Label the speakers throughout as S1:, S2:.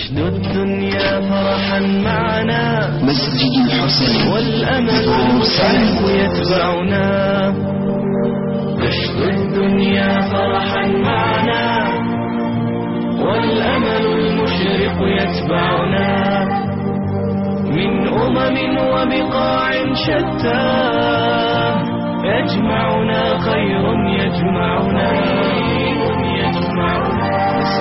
S1: نشد الدنيا فرحا معنا
S2: مسجد الحسين
S1: والأمل المشرق يتبعنا نشد الدنيا فرحا معنا والأمل المشرق يتبعنا من أمم وبقاع شتى يجمعنا خير يجمعنا يجمعنا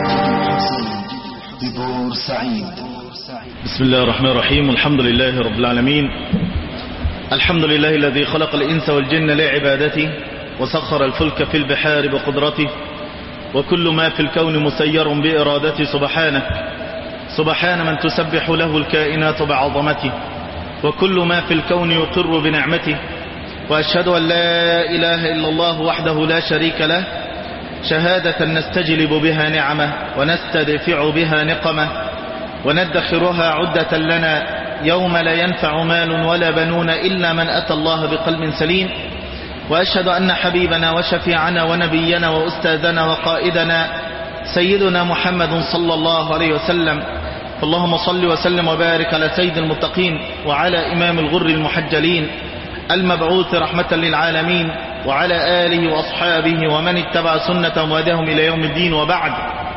S2: ببورسعيد
S3: بسم الله الرحمن الرحيم الحمد لله رب العالمين الحمد لله الذي خلق الإنس والجن لعبادته وسخر الفلك في البحار بقدرته وكل ما في الكون مسير بإرادته سبحانه سبحان من تسبح له الكائنات بعظمته وكل ما في الكون يقر بنعمته وأشهد أن لا إله إلا الله وحده لا شريك له شهادة نستجلب بها نعمه ونستدفع بها نقمه وندخرها عدة لنا يوم لا ينفع مال ولا بنون إلا من أتى الله بقلب سليم وأشهد أن حبيبنا وشفيعنا ونبينا وأستاذنا وقائدنا سيدنا محمد صلى الله عليه وسلم اللهم صل وسلم وبارك على سيد المتقين وعلى إمام الغر المحجلين المبعوث رحمة للعالمين وعلى آله وأصحابه ومن اتبع سنة وادهم إلى يوم الدين وبعد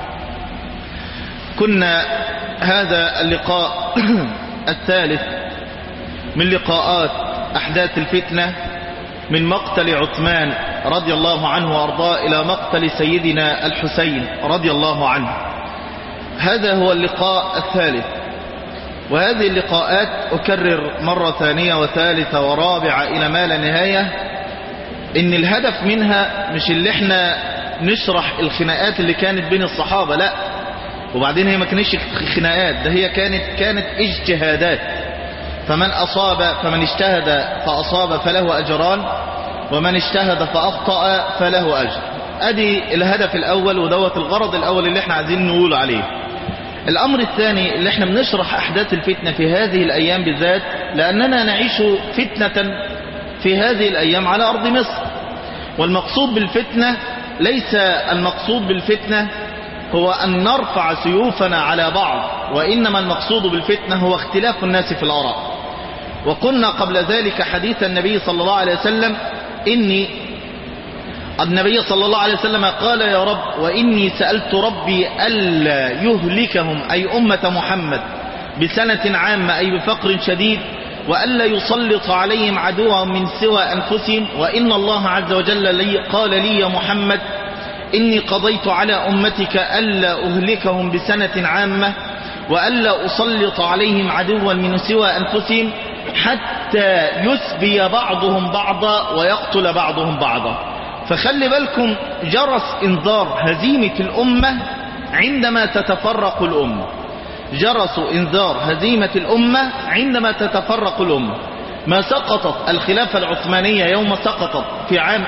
S3: كنا هذا اللقاء الثالث من لقاءات أحداث الفتنة من مقتل عثمان رضي الله عنه وأرضاه إلى مقتل سيدنا الحسين رضي الله عنه هذا هو اللقاء الثالث وهذه اللقاءات أكرر مرة ثانية وثالثة ورابعة إلى ما لا نهاية إن الهدف منها مش اللي احنا نشرح الخناقات اللي كانت بين الصحابة لا وبعدين هي ما كانتش خناقات ده هي كانت كانت اجتهادات فمن أصاب فمن اجتهد فأصاب فله أجران ومن اجتهد فأخطأ فله أجر أدي الهدف الأول ودوت الغرض الأول اللي احنا عايزين نقول عليه الأمر الثاني اللي احنا بنشرح أحداث الفتنة في هذه الأيام بالذات لأننا نعيش فتنة في هذه الأيام على أرض مصر والمقصود بالفتنة ليس المقصود بالفتنة هو أن نرفع سيوفنا على بعض وإنما المقصود بالفتنة هو اختلاف الناس في الآراء وقلنا قبل ذلك حديث النبي صلى الله عليه وسلم إني النبي صلى الله عليه وسلم قال يا رب وإني سألت ربي ألا يهلكهم أي أمة محمد بسنة عامة أي بفقر شديد وألا يسلط عليهم عدوا من سوى أنفسهم وإن الله عز وجل لي قال لي يا محمد إني قضيت على أمتك ألا أهلكهم بسنة عامة وألا أسلط عليهم عدوا من سوى أنفسهم حتى يسبي بعضهم بعضا ويقتل بعضهم بعضا فخلي بالكم جرس انذار هزيمة الأمة عندما تتفرق الأمة جرس انذار هزيمة الأمة عندما تتفرق الأمة ما سقطت الخلافة العثمانية يوم سقطت في عام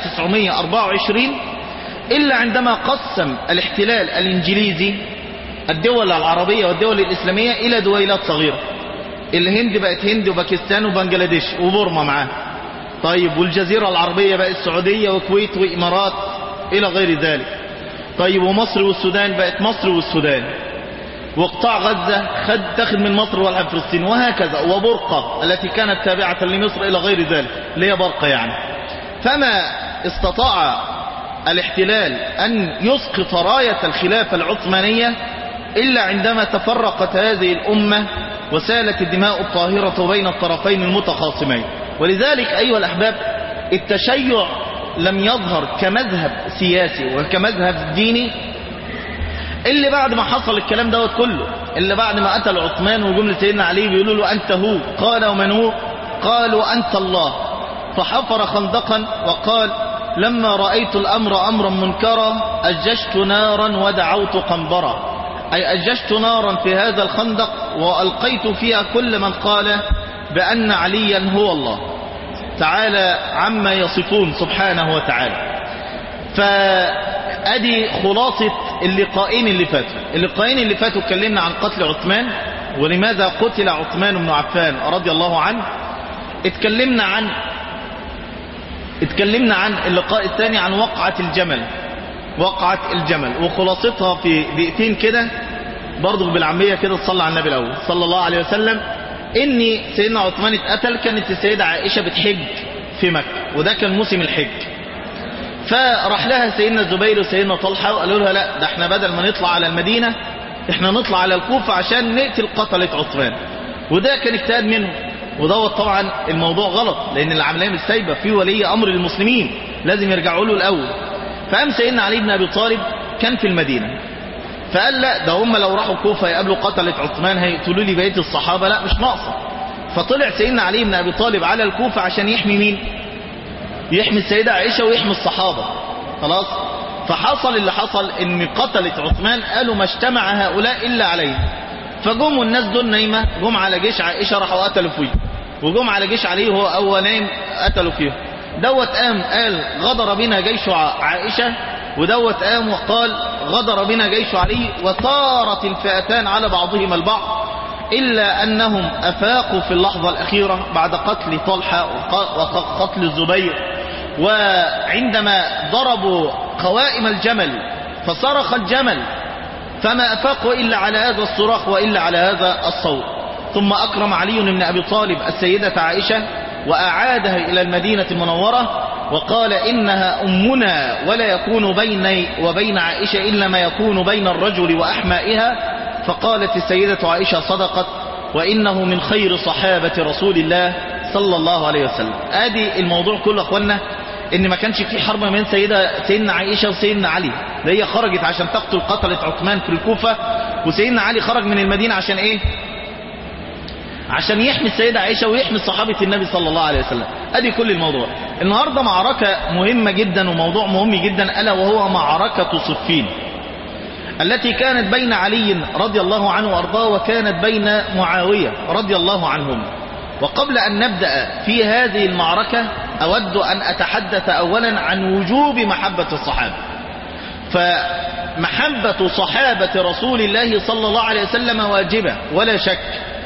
S3: 1924 إلا عندما قسم الاحتلال الإنجليزي الدول العربية والدول الإسلامية إلى دويلات صغيرة الهند بقت هند وباكستان وبنجلاديش وبورما معاه طيب والجزيرة العربية بقت السعودية وكويت وإمارات إلى غير ذلك طيب ومصر والسودان بقت مصر والسودان وقطاع غزة خد تاخد من مصر والعب فلسطين وهكذا وبرقة التي كانت تابعة لمصر إلى غير ذلك اللي هي برقة يعني فما استطاع الاحتلال أن يسقط راية الخلافة العثمانية إلا عندما تفرقت هذه الأمة وسالت الدماء الطاهرة بين الطرفين المتخاصمين ولذلك أيها الأحباب التشيع لم يظهر كمذهب سياسي وكمذهب ديني اللي بعد ما حصل الكلام دوت كله اللي بعد ما قتل عثمان وجملة سيدنا علي بيقولوا له أنت هو قال ومن هو قالوا أنت الله فحفر خندقا وقال لما رأيت الأمر أمرا منكرا أججت نارا ودعوت قنبرا أي أججت نارا في هذا الخندق وألقيت فيها كل من قال بأن عليا هو الله تعالى عما يصفون سبحانه وتعالى فأدي خلاصة اللقاءين اللي فاتوا اللقاءين اللي فاتوا اتكلمنا عن قتل عثمان ولماذا قتل عثمان بن عفان رضي الله عنه اتكلمنا عن اتكلمنا عن اللقاء الثاني عن وقعة الجمل وقعة الجمل وخلاصتها في دقيقتين كده برضه بالعامية كده تصلى على النبي الأول صلى الله عليه وسلم إن سيدنا عثمان اتقتل كانت السيدة عائشة بتحج في مكة وده كان موسم الحج فراح لها سيدنا الزبير وسيدنا طلحة وقالوا لها لا ده احنا بدل ما نطلع على المدينة احنا نطلع على الكوفة عشان نقتل قتلة عثمان وده كان اجتهاد منه ودوت طبعا الموضوع غلط لان العملية مش سايبة في ولي امر المسلمين لازم يرجعوا له الاول فقام سيدنا علي بن ابي طالب كان في المدينة فقال لا ده هم لو راحوا الكوفة يقابلوا قتلة عثمان هيقتلوا لي بقية الصحابة لا مش ناقصة فطلع سيدنا علي بن ابي طالب على الكوفة عشان يحمي مين يحمي السيدة عائشة ويحمي الصحابة خلاص فحصل اللي حصل ان قتلة عثمان قالوا ما اجتمع هؤلاء الا عليه فجم الناس دول نايمة جم على جيش عائشة راحوا قتلوا فيه وجم على جيش عليه وهو اول نايم قتلوا فيه دوت قام قال غدر بنا جيش عائشة ودوت قام وقال غدر بنا جيش علي وثارت الفئتان على بعضهما البعض إلا أنهم أفاقوا في اللحظة الأخيرة بعد قتل طلحة وقتل الزبير وعندما ضربوا قوائم الجمل فصرخ الجمل فما أفاقوا إلا على هذا الصراخ وإلا على هذا الصوت ثم أكرم علي بن أبي طالب السيدة عائشة وأعادها إلى المدينة المنورة وقال إنها أمنا ولا يكون بيني وبين عائشة إلا ما يكون بين الرجل وأحمائها فقالت السيدة عائشة صدقت وإنه من خير صحابة رسول الله صلى الله عليه وسلم ادي الموضوع كله اخوانا ان ما كانش في حرب بين سيدة سيدنا عائشة وسيدنا علي ده هي خرجت عشان تقتل قتلة عثمان في الكوفة وسيدنا علي خرج من المدينة عشان ايه عشان يحمي السيدة عائشة ويحمي صحابة النبي صلى الله عليه وسلم ادي كل الموضوع النهاردة معركة مهمة جدا وموضوع مهم جدا ألا وهو معركة صفين التي كانت بين علي رضي الله عنه وارضاه وكانت بين معاوية رضي الله عنهم وقبل أن نبدأ في هذه المعركة أود أن أتحدث أولا عن وجوب محبة الصحابة فمحبة صحابة رسول الله صلى الله عليه وسلم واجبة ولا شك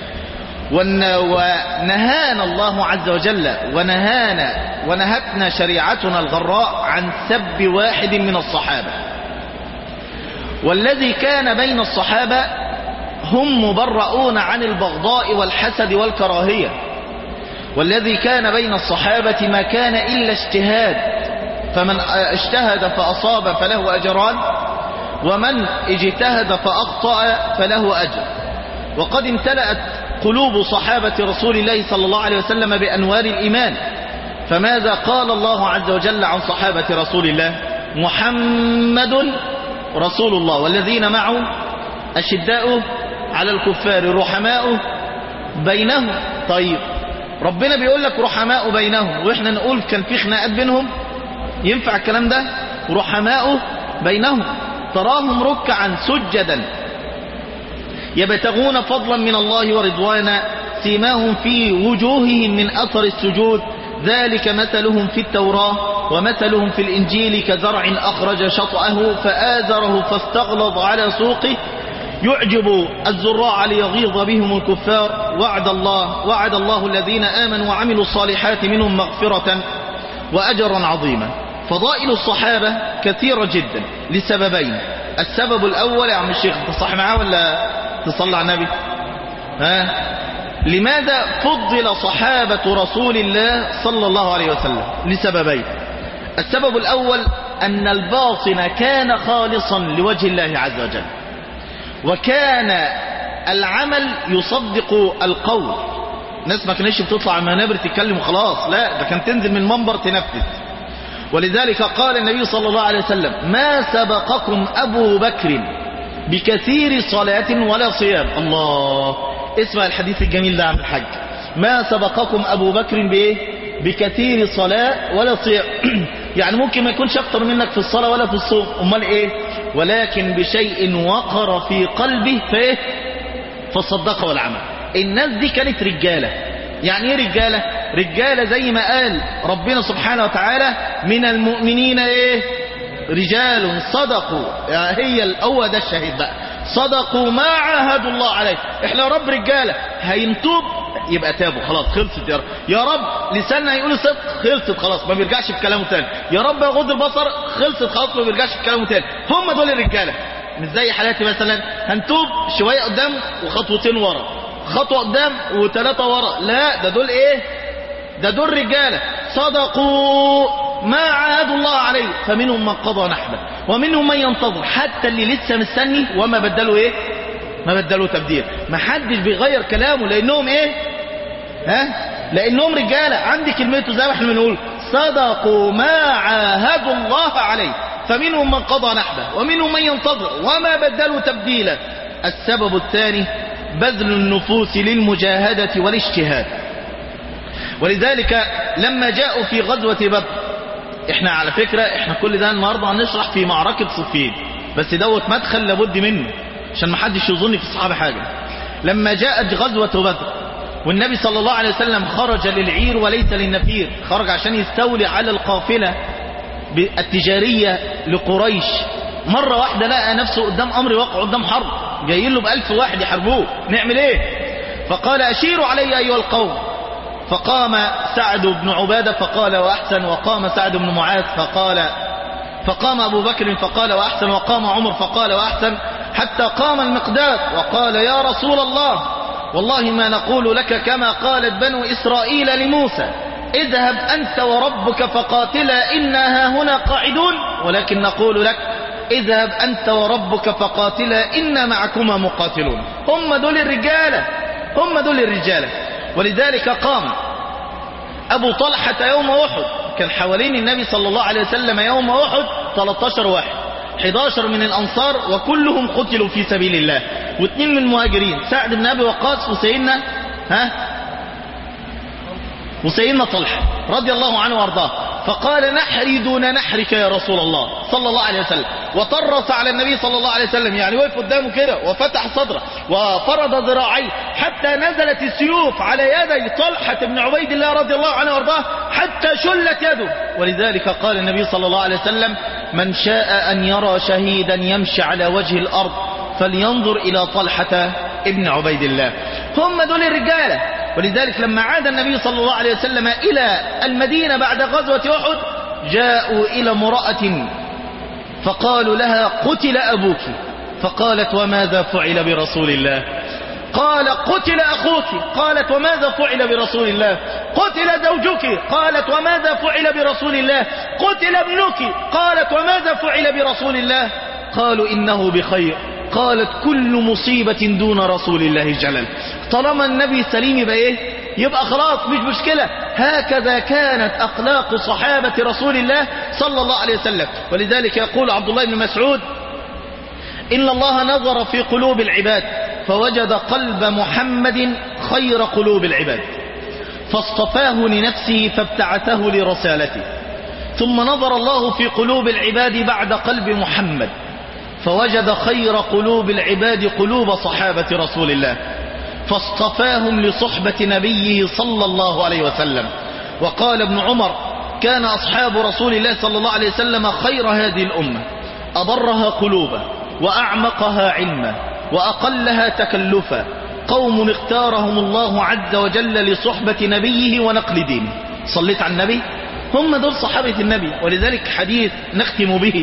S3: ونهانا الله عز وجل ونهانا ونهتنا شريعتنا الغراء عن سب واحد من الصحابة والذي كان بين الصحابة هم مبرؤون عن البغضاء والحسد والكراهية والذي كان بين الصحابة ما كان إلا اجتهاد فمن اجتهد فأصاب فله أجران ومن اجتهد فأخطأ فله أجر وقد امتلأت قلوب صحابة رسول الله صلى الله عليه وسلم بأنوار الإيمان فماذا قال الله عز وجل عن صحابة رسول الله محمد رسول الله والذين معه أشداء على الكفار رحماء بينهم طيب ربنا بيقول لك رحماء بينهم واحنا نقول كان في خناقات بينهم ينفع الكلام ده رحماء بينهم تراهم ركعا سجدا يبتغون فضلا من الله ورضوانا سيماهم في وجوههم من أثر السجود ذلك مثلهم في التوراة ومثلهم في الإنجيل كزرع أخرج شطأه فآزره فاستغلظ على سوقه يعجب الزراع ليغيظ بهم الكفار وعد الله وعد الله الذين آمنوا وعملوا الصالحات منهم مغفرة وأجرا عظيما فضائل الصحابة كثيرة جدا لسببين السبب الأول يا عم الشيخ تصح معاه ولا تصلى على النبي ها لماذا فضل صحابة رسول الله صلى الله عليه وسلم لسببين السبب الأول أن الباطن كان خالصا لوجه الله عز وجل وكان العمل يصدق القول ناس ما كانش بتطلع المنابر تتكلم وخلاص لا ده كان تنزل من المنبر تنفذ ولذلك قال النبي صلى الله عليه وسلم ما سبقكم أبو بكر بكثير صلاة ولا صيام الله اسمع الحديث الجميل ده عن الحج ما سبقكم أبو بكر بإيه بكثير صلاة ولا صيام يعني ممكن ما يكونش أكتر منك في الصلاة ولا في الصوم أمال إيه ولكن بشيء وقر في قلبه فإيه فصدق والعمل الناس دي كانت رجالة يعني ايه رجالة رجالة زي ما قال ربنا سبحانه وتعالى من المؤمنين ايه رجال صدقوا يعني هي الأول ده الشهيد بقى صدقوا ما عاهدوا الله عليه احنا يا رب رجالة هينتوب يبقى تابوا خلاص خلصت يا رب يا رب لساننا هيقول صدق خلصت خلاص ما بيرجعش في كلامه تاني يا رب يغض البصر خلصت خلاص ما بيرجعش في كلامه تاني هم دول الرجالة مش زي حالاتي مثلا هنتوب شوية قدام وخطوتين ورا خطوة قدام وثلاثة ورا لا ده دول ايه ده دول رجالة صدقوا ما عاهدوا الله عليه فمنهم من قضى نحبه ومنهم من ينتظر حتى اللي لسه مستني وما بدلوا ايه ما بدلوا تبديل ما حدش بيغير كلامه لانهم ايه ها لانهم رجالة عندي كلمته زي ما احنا بنقول صدقوا ما عاهدوا الله عليه فمنهم من قضى نحبه ومنهم من ينتظر وما بدلوا تبديلا السبب الثاني بذل النفوس للمجاهدة والاجتهاد ولذلك لما جاءوا في غزوة بدر احنا على فكرة احنا كل ده النهاردة هنشرح في معركة صفين بس دوت مدخل لابد منه عشان ما حدش يظن في الصحابة حاجة لما جاءت غزوة بدر والنبي صلى الله عليه وسلم خرج للعير وليس للنفير خرج عشان يستولي على القافلة التجارية لقريش مرة واحدة لقى نفسه قدام أمر واقع قدام حرب جايين له بألف واحد يحاربوه نعمل ايه فقال أشيروا علي أيها القوم فقام سعد بن عبادة فقال وأحسن وقام سعد بن معاذ فقال فقام أبو بكر فقال وأحسن وقام عمر فقال وأحسن حتى قام المقداد وقال يا رسول الله والله ما نقول لك كما قالت بنو إسرائيل لموسى اذهب أنت وربك فقاتلا إنا ها هنا قاعدون ولكن نقول لك اذهب أنت وربك فقاتلا إنا معكما مقاتلون هم دول الرجالة هم دول الرجالة ولذلك قام أبو طلحة يوم أحد كان حوالين النبي صلى الله عليه وسلم يوم أحد 13 واحد 11 من الأنصار وكلهم قتلوا في سبيل الله واثنين من المهاجرين سعد بن أبي وقاص وسيدنا ها وسيدنا طلحة رضي الله عنه وارضاه فقال نحري دون نحرك يا رسول الله صلى الله عليه وسلم وطرس على النبي صلى الله عليه وسلم يعني وقف قدامه كده وفتح صدره وفرض ذراعيه حتى نزلت السيوف على يدي طلحة بن عبيد الله رضي الله عنه وارضاه حتى شلت يده ولذلك قال النبي صلى الله عليه وسلم من شاء أن يرى شهيدا يمشي على وجه الأرض فلينظر إلى طلحة ابن عبيد الله هم دول الرجالة ولذلك لما عاد النبي صلى الله عليه وسلم إلى المدينة بعد غزوة أحد جاءوا إلى امرأة فقالوا لها قتل أبوك فقالت وماذا فعل برسول الله قال قتل أخوك قالت وماذا فعل برسول الله قتل زوجك قالت وماذا فعل برسول الله قتل ابنك قالت وماذا فعل برسول الله قالوا إنه بخير قالت كل مصيبة دون رسول الله جلل طالما النبي سليم يبقى ايه يبقى خلاص مش مشكلة هكذا كانت أخلاق صحابة رسول الله صلى الله عليه وسلم ولذلك يقول عبد الله بن مسعود إن الله نظر في قلوب العباد فوجد قلب محمد خير قلوب العباد فاصطفاه لنفسه فابتعثه لرسالته ثم نظر الله في قلوب العباد بعد قلب محمد فوجد خير قلوب العباد قلوب صحابة رسول الله فاصطفاهم لصحبة نبيه صلى الله عليه وسلم وقال ابن عمر كان أصحاب رسول الله صلى الله عليه وسلم خير هذه الأمة أبرها قلوبا وأعمقها علما وأقلها تكلفا قوم اختارهم الله عز وجل لصحبة نبيه ونقل دينه صليت على النبي هم دول صحابة النبي ولذلك حديث نختم به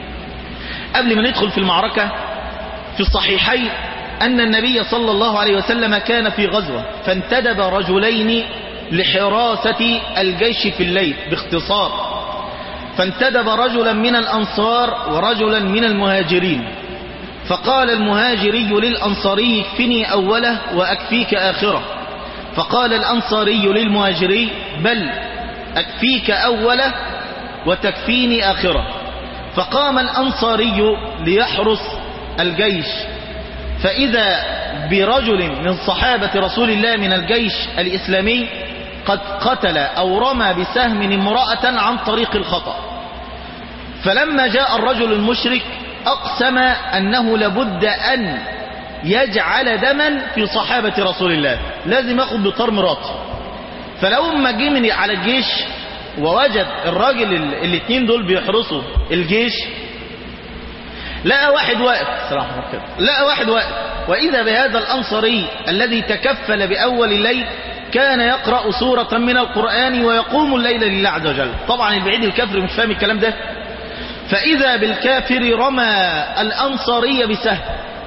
S3: قبل ما ندخل في المعركة في الصحيحين أن النبي صلى الله عليه وسلم كان في غزوة فانتدب رجلين لحراسة الجيش في الليل باختصار فانتدب رجلا من الأنصار ورجلا من المهاجرين فقال المهاجري للأنصاري اكفني أوله وأكفيك آخره فقال الأنصاري للمهاجري بل أكفيك أوله وتكفيني آخره فقام الأنصاري ليحرس الجيش فإذا برجل من صحابة رسول الله من الجيش الإسلامي قد قتل أو رمى بسهم امرأة عن طريق الخطأ فلما جاء الرجل المشرك أقسم أنه لابد أن يجعل دما في صحابة رسول الله لازم ياخد بطار مراته فلو ما جه من على الجيش ووجد الراجل ال- الاتنين دول بيحرسوا الجيش لقى واحد واقف صراحة كده لقى واحد واقف وإذا بهذا الأنصاري الذي تكفل بأول الليل كان يقرأ سورة من القرآن ويقوم الليل لله عز وجل طبعا البعيد الكفر مش فاهم الكلام ده فإذا بالكافر رمى الأنصاري بسهم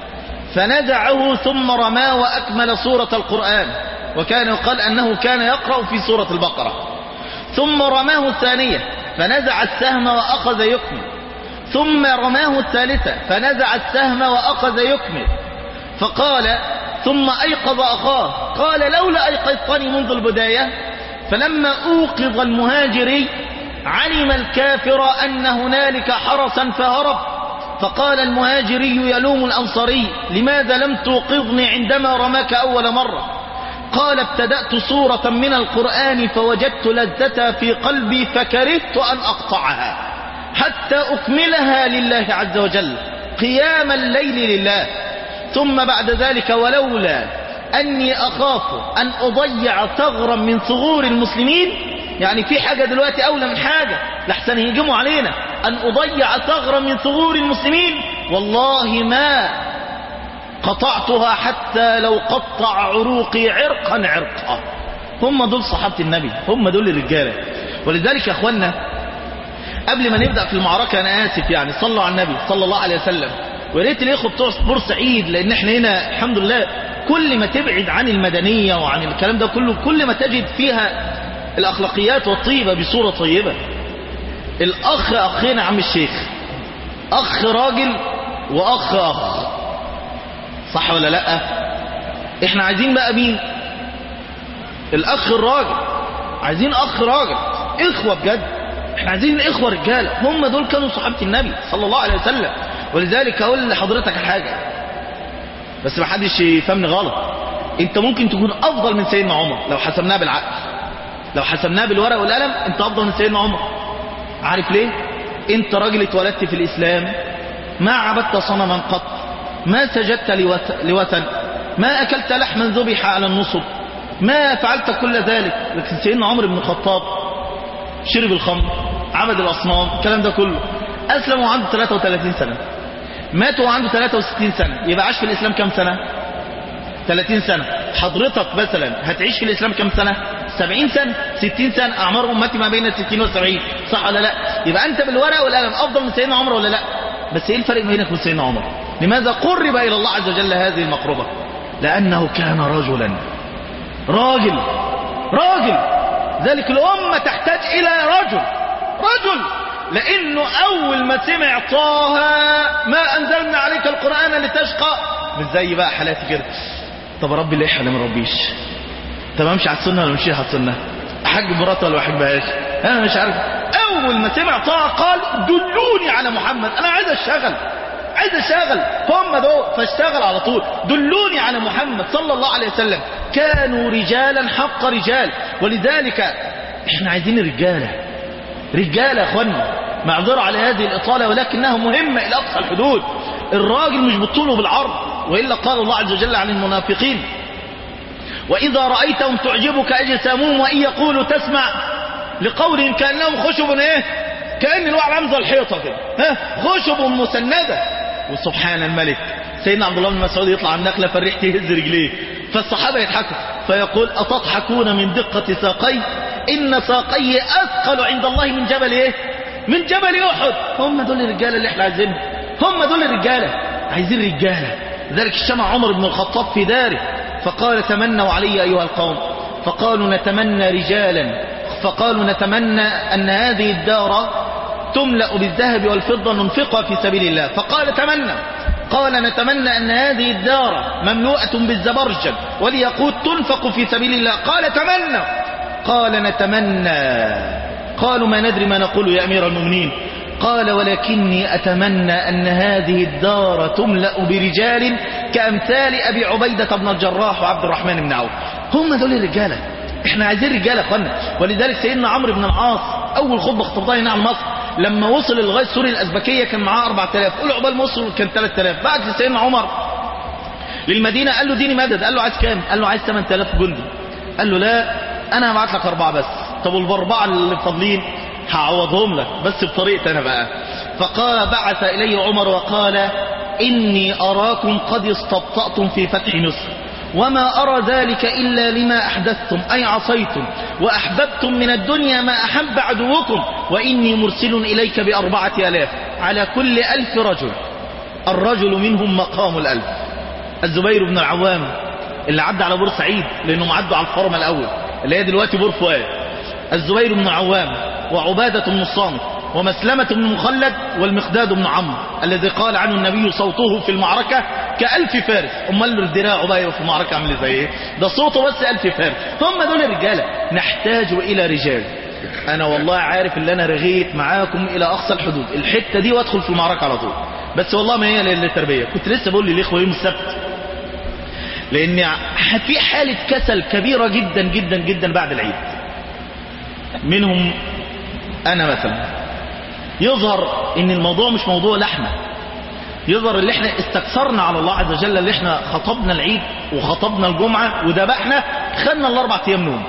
S3: فنزعه ثم رماه وأكمل سورة القرآن وكان يقال أنه كان يقرأ في سورة البقرة ثم رماه الثانية فنزع السهم وأخذ يكمل ثم رماه الثالثة فنزع السهم وأخذ يكمل فقال ثم أيقظ أخاه قال لولا أيقظتني منذ البداية فلما أوقظ المهاجري علم الكافر أن هنالك حرسا فهرب فقال المهاجري يلوم الأنصاري لماذا لم توقظني عندما رماك أول مرة قال ابتدأت سورة من القرآن فوجدت لذتها في قلبي فكرهت أن أقطعها حتى أكملها لله عز وجل قيام الليل لله ثم بعد ذلك ولولا أني أخاف أن أضيع ثغرا من ثغور المسلمين يعني في حاجة دلوقتي أولى من حاجة لحسن يهجموا علينا أن أضيع ثغرا من ثغور المسلمين والله ما قطعتها حتى لو قطع عروقي عرقا عرقا هم دول صحابة النبي هم دول الرجالة ولذلك يا أخوانا قبل ما نبدأ في المعركة أنا آسف يعني صلوا على النبي صلى الله عليه وسلم وريت الإخوة بتوع بورسعيد لأن احنا هنا الحمد لله كل ما تبعد عن المدنية وعن الكلام ده كله كل ما تجد فيها الأخلاقيات والطيبة بصورة طيبة الأخ أخينا عم الشيخ أخ راجل وأخ أخ صح ولا لا احنا عايزين بقى مين الأخ الراجل عايزين أخ راجل إخوة بجد احنا عايزين الإخوة رجالة هم دول كانوا صحابة النبي صلى الله عليه وسلم ولذلك أقول لحضرتك حاجة بس ما حدش يفهمني غلط انت ممكن تكون أفضل من سيدنا عمر لو حسبناها بالعقل لو حسبناها بالورق والقلم انت أفضل من سيدنا عمر عارف ليه انت راجل اتولدت في الإسلام ما عبدت صنما قط ما سجدت لوث- لوثن ما أكلت لحما ذبح على النصب ما فعلت كل ذلك لكن سيدنا عمر بن الخطاب شرب الخمر عبد الأصنام الكلام ده كله أسلم وعنده 33 سنة مات وعنده 63 سنة يبقى عاش في الإسلام كم سنة 30 سنة حضرتك مثلا هتعيش في الإسلام كم سنة 70 سنة 60 سنة أعمار أمتي ما بين 60 و 70 صح ولا لا يبقى أنت بالورقة والقلم أفضل من سيدنا عمر ولا لا بس إيه الفرق بينك وبين سيدنا عمر لماذا قرب إلى الله عز وجل هذه المقربة لأنه كان رجلا راجل راجل ذلك الأمة تحتاج إلى رجل رجل لأنه أول ما سمع طه ما أنزلنا عليك القرآن لتشقى مش زي بقى حالاتي كده طب ربي ليه احنا ما ربيش طب امشي على السنة ولا مشي على السنة احج مراتي ولا ما احبهاش انا مش عارف اول ما سمع طه قال دلوني على محمد انا عايز اشتغل عايز اشتغل هم دول فاشتغل على طول دلوني على محمد صلى الله عليه وسلم كانوا رجالا حق رجال ولذلك احنا عايزين رجاله رجاله يا اخوانا معذره على هذه الاطاله ولكنها مهمه الى اقصى الحدود الراجل مش بالطول وبالعرض والا قال الله عز وجل عن المنافقين واذا رايتهم تعجبك اجسامهم وان يقولوا تسمع لقولهم كانهم خشب ايه كان الواحد عامل زي الحيطه كده ها خشب مسنده وسبحان الملك سيدنا عبد الله بن مسعود يطلع على النخله فالريح تهز رجليه فالصحابه يضحكوا فيقول اتضحكون من دقه ساقي ان ساقي اثقل عند الله من جبل ايه من جبل احد هم دول الرجاله اللي احنا عايزينهم هم دول الرجاله عايزين رجاله ذلك اجتمع عمر بن الخطاب في داره فقال تمنوا علي ايها القوم فقالوا نتمنى رجالا فقالوا نتمنى ان هذه الدار تملأ بالذهب والفضة ننفقها في سبيل الله فقال تمنى قال نتمنى أن هذه الدار مملوءة بالزبرجد والياقوت تنفق في سبيل الله قال تمنى قال نتمنى قالوا ما ندري ما نقول يا أمير المؤمنين قال ولكني أتمنى أن هذه الدار تملأ برجال كأمثال أبي عبيدة بن الجراح وعبد الرحمن بن عوف هم دول الرجالة احنا عايزين رجالة يا اخوانا ولذلك سيدنا عمرو بن العاص أول خطبة خطبتها هنا على مصر لما وصل لغاية سوريا الأزبكية كان معاه 4000 قول عقبال ما وصل كان 3000 بعد سيدنا عمر للمدينة قال له ديني مدد قال له عايز كام قال له عايز 8000 جندي قال له لا أنا هبعت لك أربعة بس طب والأربعة اللي فاضلين هعوضهم لك بس بطريقتي أنا بقى فقال بعث إلي عمر وقال إني أراكم قد استبطأتم في فتح مصر وما أرى ذلك إلا لما أحدثتم أي عصيتم وأحببتم من الدنيا ما أحب عدوكم وإني مرسل إليك بأربعة ألاف على كل ألف رجل الرجل منهم مقام الألف الزبير بن العوام اللي عدى على بورسعيد لأنهم عدوا على الفرمة الأول اللي هي دلوقتي بور فؤاد الزبير بن العوام وعبادة بن الصامت ومسلمة بن مخلد والمقداد بن عمرو الذي قال عنه النبي صوته في المعركة كألف فارس أمال الدراع بقى في المعركة عامل زي ايه ده صوته بس ألف فارس ثم دول الرجالة نحتاج إلى رجال أنا والله عارف اللي أنا رغيت معاكم إلى أقصى الحدود الحتة دي وأدخل في المعركة على طول بس والله ما هي للتربية كنت لسه بقول للإخوة يوم السبت لأن في حالة كسل كبيرة جدا جدا جدا بعد العيد منهم أنا مثلا يظهر ان الموضوع مش موضوع لحمة يظهر اللي احنا استكثرنا على الله عز وجل اللي احنا خطبنا العيد وخطبنا الجمعة وذبحنا خدنا الاربع ايام نوم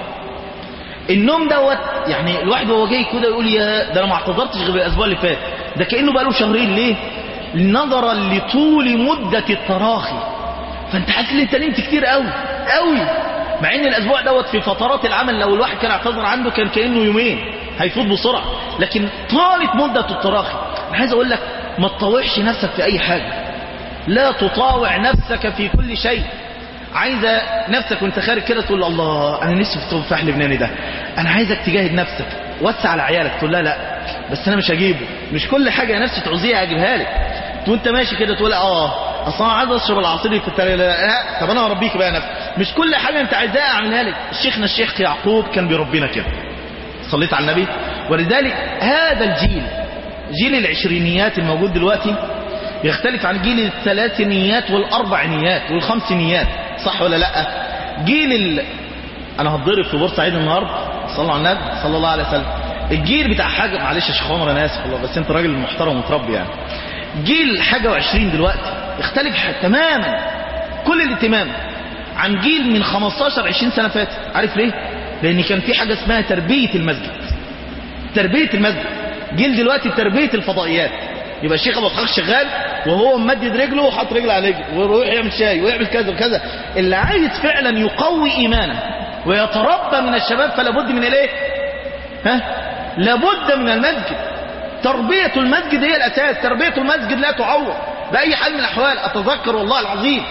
S3: النوم دوت يعني الواحد وهو جاي كده يقول يا ده انا ما اعتذرتش غير الاسبوع اللي فات ده كانه بقى له شهرين ليه نظرا لطول مدة التراخي فانت حاسس ان انت نمت كتير قوي قوي مع ان الاسبوع دوت في فترات العمل لو الواحد كان اعتذر عنده كان كانه يومين هيفوت بسرعة لكن طالت مدة التراخي انا عايز اقول لك ما تطاوعش نفسك في اي حاجة لا تطاوع نفسك في كل شيء عايزة نفسك وانت خارج كده تقول الله انا نفسي في تفاح لبناني ده انا عايزك تجاهد نفسك وسع على عيالك تقول لا لا بس انا مش هجيبه مش كل حاجة يا نفسي تعوزيها اجيبها لك وانت ماشي كده تقول اه اصلا انا عايز اشرب العصير في التلاجة لا, لا طب انا هربيك بقى نفسي مش كل حاجة انت عايزاها اعملها لك شيخنا الشيخ يعقوب كان بيربينا كده صليت على النبي ولذلك هذا الجيل جيل العشرينيات الموجود دلوقتي يختلف عن جيل الثلاثينيات والاربعينيات والخمسينيات صح ولا لا جيل ال... انا هتضرب في بورسعيد النهارده صلى على النبي صلى الله عليه وسلم الجيل بتاع حاجه معلش يا شيخ عمر انا اسف والله بس انت راجل محترم ومتربي يعني جيل حاجه وعشرين دلوقتي يختلف تماما كل الاهتمام عن جيل من 15 20 سنه فاتت عارف ليه لان كان في حاجه اسمها تربيه المسجد تربيه المسجد جيل دلوقتي تربيه الفضائيات يبقى الشيخ ابو اسحاق شغال وهو ممدد رجله وحاطط رجل على رجل ويروح يعمل شاي ويعمل كذا وكذا اللي عايز فعلا يقوي ايمانه ويتربى من الشباب فلا بد من الايه ها لابد من المسجد تربيه المسجد هي الاساس تربيه المسجد لا تعوض باي حال من الاحوال اتذكر والله العظيم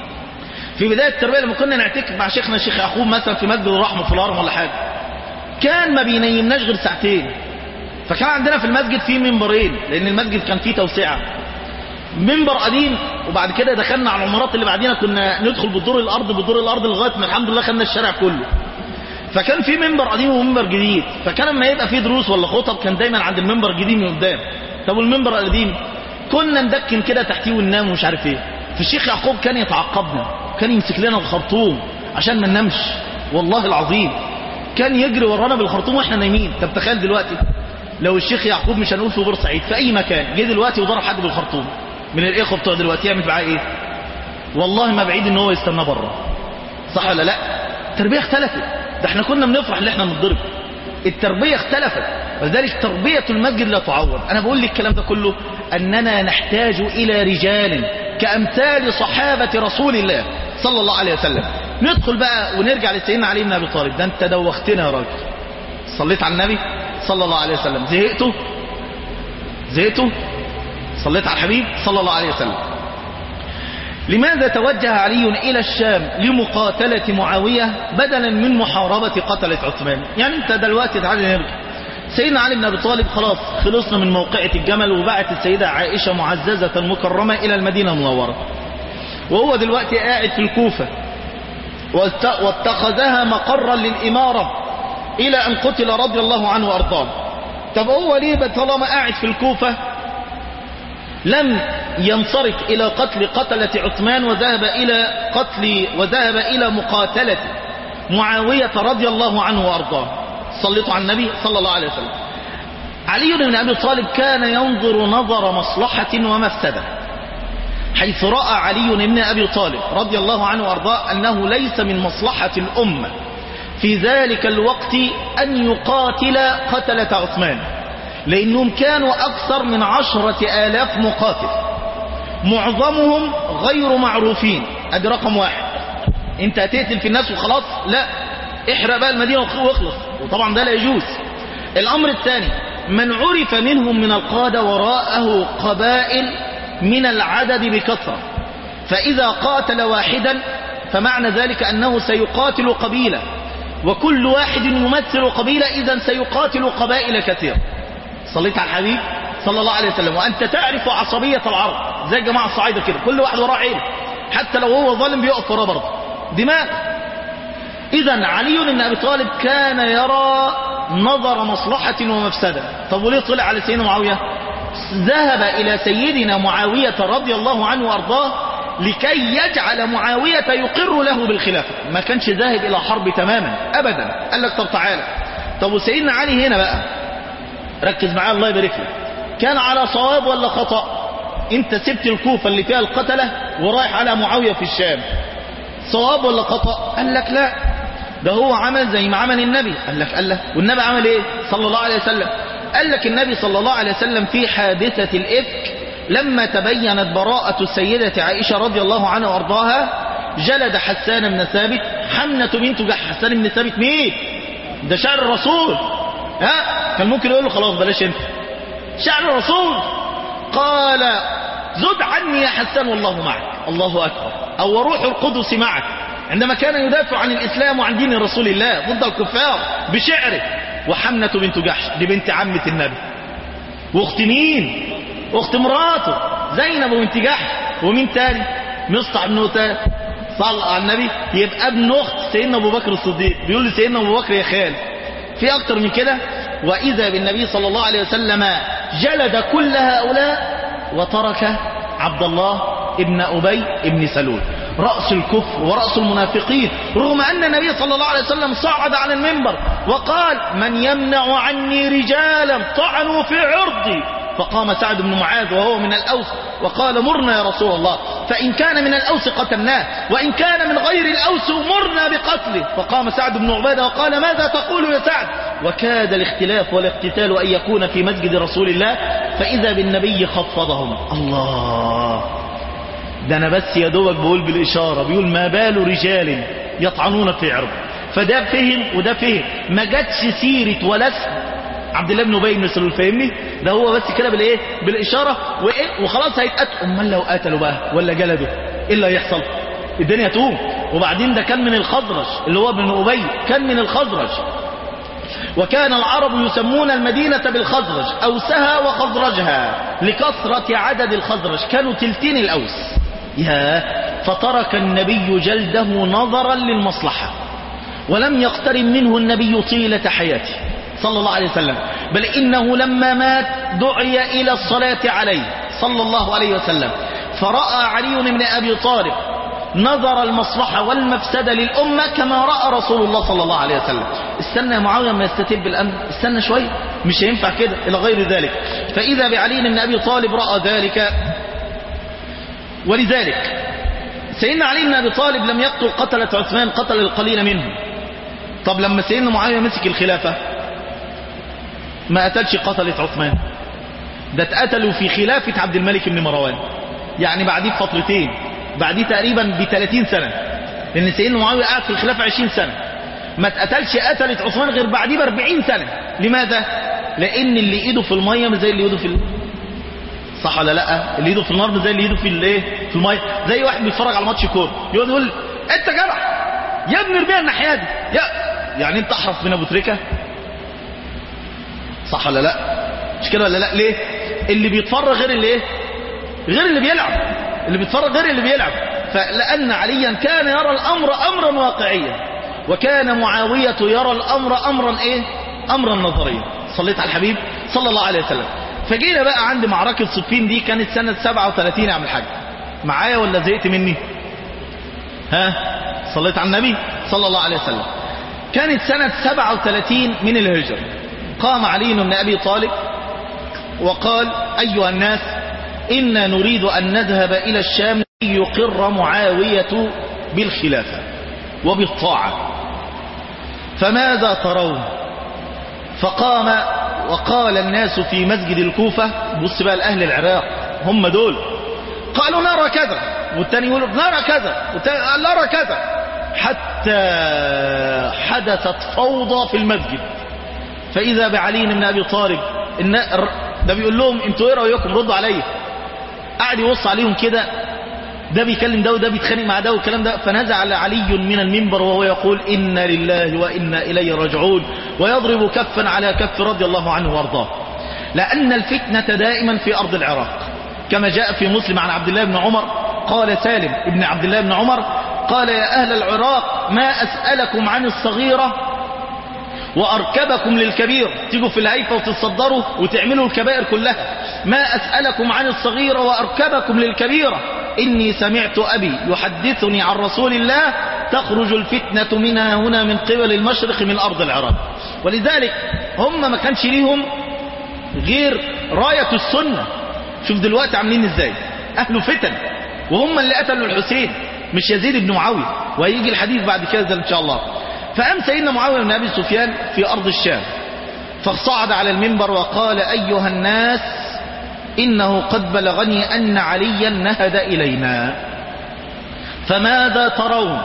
S3: في بدايه التربيه لما كنا نعتكف مع شيخنا الشيخ يعقوب مثلا في مسجد الرحمه في الهرم ولا حاجه كان ما بينيمناش غير ساعتين فكان عندنا في المسجد فيه منبرين لان المسجد كان فيه توسعه منبر قديم وبعد كده دخلنا على العمارات اللي بعدينا كنا ندخل بالدور الارض بالدور الارض لغايه ما الحمد لله خدنا الشارع كله فكان في منبر قديم ومنبر جديد فكان لما يبقى فيه دروس ولا خطب كان دايما عند المنبر الجديد من قدام طب والمنبر القديم كنا ندكن كده تحتيه وننام ومش عارف ايه فالشيخ يعقوب كان يتعقبنا كان يمسك لنا الخرطوم عشان ما ننامش والله العظيم كان يجري ورانا بالخرطوم واحنا نايمين طب تخيل دلوقتي لو الشيخ يعقوب مش هنقول في بورسعيد في اي مكان جه دلوقتي وضرب حد بالخرطوم من الاخوه بتوع دلوقتي يعمل معاه ايه والله ما بعيد ان هو يستنى بره صح ولا لا التربيه اختلفت ده احنا كنا بنفرح ان احنا نتضرب التربيه اختلفت ولذلك تربيه المسجد لا تعوض انا بقول لك الكلام ده كله اننا نحتاج الى رجال كامثال صحابه رسول الله صلى الله عليه وسلم ندخل بقى ونرجع لسيدنا علي بن ابي طالب ده انت دوختنا يا راجل صليت على النبي صلى الله عليه وسلم زهقتوا زهقتوا صليت على الحبيب صلى الله عليه وسلم لماذا توجه علي إلى الشام لمقاتلة معاوية بدلا من محاربة قتلة عثمان يعني انت دلوقتي تعالى نرجع سيدنا علي بن أبي طالب خلاص خلصنا من موقعة الجمل وبعت السيدة عائشة معززة مكرمة إلى المدينة المنورة وهو دلوقتي قاعد في الكوفة واتخذها مقرا للإمارة إلى أن قتل رضي الله عنه وأرضاه طب هو ليه طالما قاعد في الكوفة لم ينصرف إلى قتل قتلة عثمان وذهب إلى قتل وذهب إلى مقاتلة معاوية رضي الله عنه وأرضاه صليتوا على النبي صلى الله عليه وسلم علي بن أبي طالب كان ينظر نظر مصلحة ومفسدة حيث رأى علي بن أبي طالب رضي الله عنه وأرضاه أنه ليس من مصلحة الأمة في ذلك الوقت أن يقاتل قتلة عثمان لأنهم كانوا أكثر من عشرة آلاف مقاتل معظمهم غير معروفين أدي رقم واحد انت هتقتل في الناس وخلاص لا احرق بقى المدينة واخلص وطبعا ده لا يجوز الامر الثاني من عرف منهم من القادة وراءه قبائل من العدد بكثرة فإذا قاتل واحدا فمعنى ذلك أنه سيقاتل قبيلة وكل واحد يمثل قبيلة إذا سيقاتل قبائل كثيرة صليت على الحبيب صلى الله عليه وسلم وأنت تعرف عصبية العرب زي جماعة الصعيدة كده كل واحد وراه عين حتى لو هو ظالم بيقف وراه برضه دماء إذا علي بن أبي طالب كان يرى نظر مصلحة ومفسدة طب وليه طلع على سيدنا معاوية ذهب إلى سيدنا معاوية رضي الله عنه وأرضاه لكي يجعل معاوية يقر له بالخلافة ما كانش ذاهب إلى حرب تماما أبدا قال لك طب تعالى طب وسيدنا علي هنا بقى ركز معايا الله يبارك لك كان على صواب ولا خطأ انت سبت الكوفة اللي فيها القتلة ورايح على معاوية في الشام صواب ولا خطأ قال لك لا ده هو عمل زي ما عمل النبي قال لك قال لك والنبي عمل ايه صلى الله عليه وسلم قال لك النبي صلى الله عليه وسلم في حادثة الإفك لما تبينت براءة السيدة عائشة رضي الله عنها وارضاها جلد حسان بن ثابت حمنة بنت جح حسان بن ثابت مين ده شعر الرسول ها كان ممكن يقول له خلاص بلاش انت شعر الرسول قال زد عني يا حسان والله معك الله أكبر أو روح القدس معك عندما كان يدافع عن الإسلام وعن دين رسول الله ضد الكفار بشعره وحمنة بنت جحش دي بنت عمة النبي واخت مين اخت مراته زينب بنت جحش ومين تاني مصطع بن وتان صلى على النبي يبقى ابن اخت سيدنا ابو بكر الصديق بيقول لي سيدنا ابو بكر يا خال في اكتر من كده واذا بالنبي صلى الله عليه وسلم جلد كل هؤلاء وترك عبد الله ابن ابي ابن سلول رأس الكفر ورأس المنافقين رغم أن النبي صلى الله عليه وسلم صعد على المنبر وقال من يمنع عني رجالا طعنوا في عرضي فقام سعد بن معاذ وهو من الأوس وقال مرنا يا رسول الله فإن كان من الأوس قتلناه وإن كان من غير الأوس مرنا بقتله فقام سعد بن عبادة وقال ماذا تقول يا سعد وكاد الاختلاف والاقتتال أن يكون في مسجد رسول الله فإذا بالنبي خفضهم الله ده أنا بس يا دوبك بقول بالإشارة بيقول ما بال رجال يطعنون في عرض فده فهم وده فهم ما جاتش سيرة ولا اسم عبد الله بن ابي بن سلول فاهمني ده هو بس كده بالايه بالاشاره وايه وخلاص هيتقتل امال لو قتلوا بقى ولا جلدوا ايه اللي هيحصل الدنيا تقوم وبعدين ده كان من الخزرج اللي هو ابن ابي كان من الخزرج وكان العرب يسمون المدينة بالخزرج أوسها وخزرجها لكثرة عدد الخزرج كانوا تلتين الأوس يا فترك النبي جلده نظرا للمصلحة ولم يقترب منه النبي طيلة حياته صلى الله عليه وسلم بل إنه لما مات دعي إلى الصلاة عليه صلى الله عليه وسلم فرأى علي بن أبي طالب نظر المصلحة والمفسدة للأمة كما رأى رسول الله صلى الله عليه وسلم استنى يا معاوية ما يستتب بالأمر استنى شوية مش هينفع كده إلى غير ذلك فإذا بعلي بن أبي طالب رأى ذلك ولذلك سيدنا علي بن أبي طالب لم يقتل قتلة عثمان قتل القليل منهم طب لما سيدنا معاوية مسك الخلافة ما قتلش قتلة عثمان ده اتقتلوا في خلافة عبد الملك بن مروان يعني بعديه بفترتين بعديه تقريبا ب 30 سنة لأن سيدنا معاوية قعد في الخلافة 20 سنة ما اتقتلش قتلت عثمان غير بعديه ب 40 سنة لماذا؟ لأن اللي إيده في المية مش زي اللي إيده في ال... صح ولا لا اللي إيده في النار مش زي اللي إيده في الايه في المية زي واحد بيتفرج على ماتش كورة يقعد يقول أنت جدع يا ابني ارميها الناحية دي يا يعني أنت أحرف من أبو تريكة صح ولا لا مش كده ولا لا ليه اللي بيتفرج غير اللي ايه غير اللي بيلعب اللي بيتفرج غير اللي بيلعب فلأن عليا كان يرى الأمر أمرا واقعيا وكان معاوية يرى الأمر أمرا إيه أمرا نظريا صليت على الحبيب صلى الله عليه وسلم فجينا بقى عند معركة صفين دي كانت سنة 37 يا عم الحاج معايا ولا زهقت مني ها صليت على النبي صلى الله عليه وسلم كانت سنة 37 من الهجرة قام علي بن أبي طالب وقال أيها الناس إنا نريد أن نذهب إلى الشام يقر معاوية بالخلافة وبالطاعة فماذا ترون فقام وقال الناس في مسجد الكوفة بص بقى الأهل العراق هم دول قالوا نرى كذا والتاني يقول نرى كذا والتاني قال نرى كذا حتى حدثت فوضى في المسجد فإذا بعلي بن أبي طالب النا- ده بيقول لهم انتوا ايه رأيكم ردوا عليا قعد يوص عليهم كده ده بيكلم ده وده بيتخانق مع ده والكلام ده فنزع علي من المنبر وهو يقول إنا لله وإنا إليه راجعون ويضرب كفا على كف رضي الله عنه وارضاه لأن الفتنة دائما في أرض العراق كما جاء في مسلم عن عبد الله بن عمر قال سالم ابن عبد الله بن عمر قال يا أهل العراق ما أسألكم عن الصغيرة وأركبكم للكبير تيجوا في الهيفة وتتصدروا وتعملوا الكبائر كلها ما أسألكم عن الصغيرة وأركبكم للكبيرة إني سمعت أبي يحدثني عن رسول الله تخرج الفتنة منها هنا من قبل المشرق من أرض العراق ولذلك هم ما كانش ليهم غير راية السنة شوف دلوقتي عاملين ازاي أهل فتن وهم اللي قتلوا الحسين مش يزيد بن معاوية وهيجي الحديث بعد كده إن شاء الله فأم سيدنا معاوية بن أبي سفيان في أرض الشام فصعد على المنبر وقال أيها الناس إنه قد بلغني أن عليا نهد إلينا فماذا ترون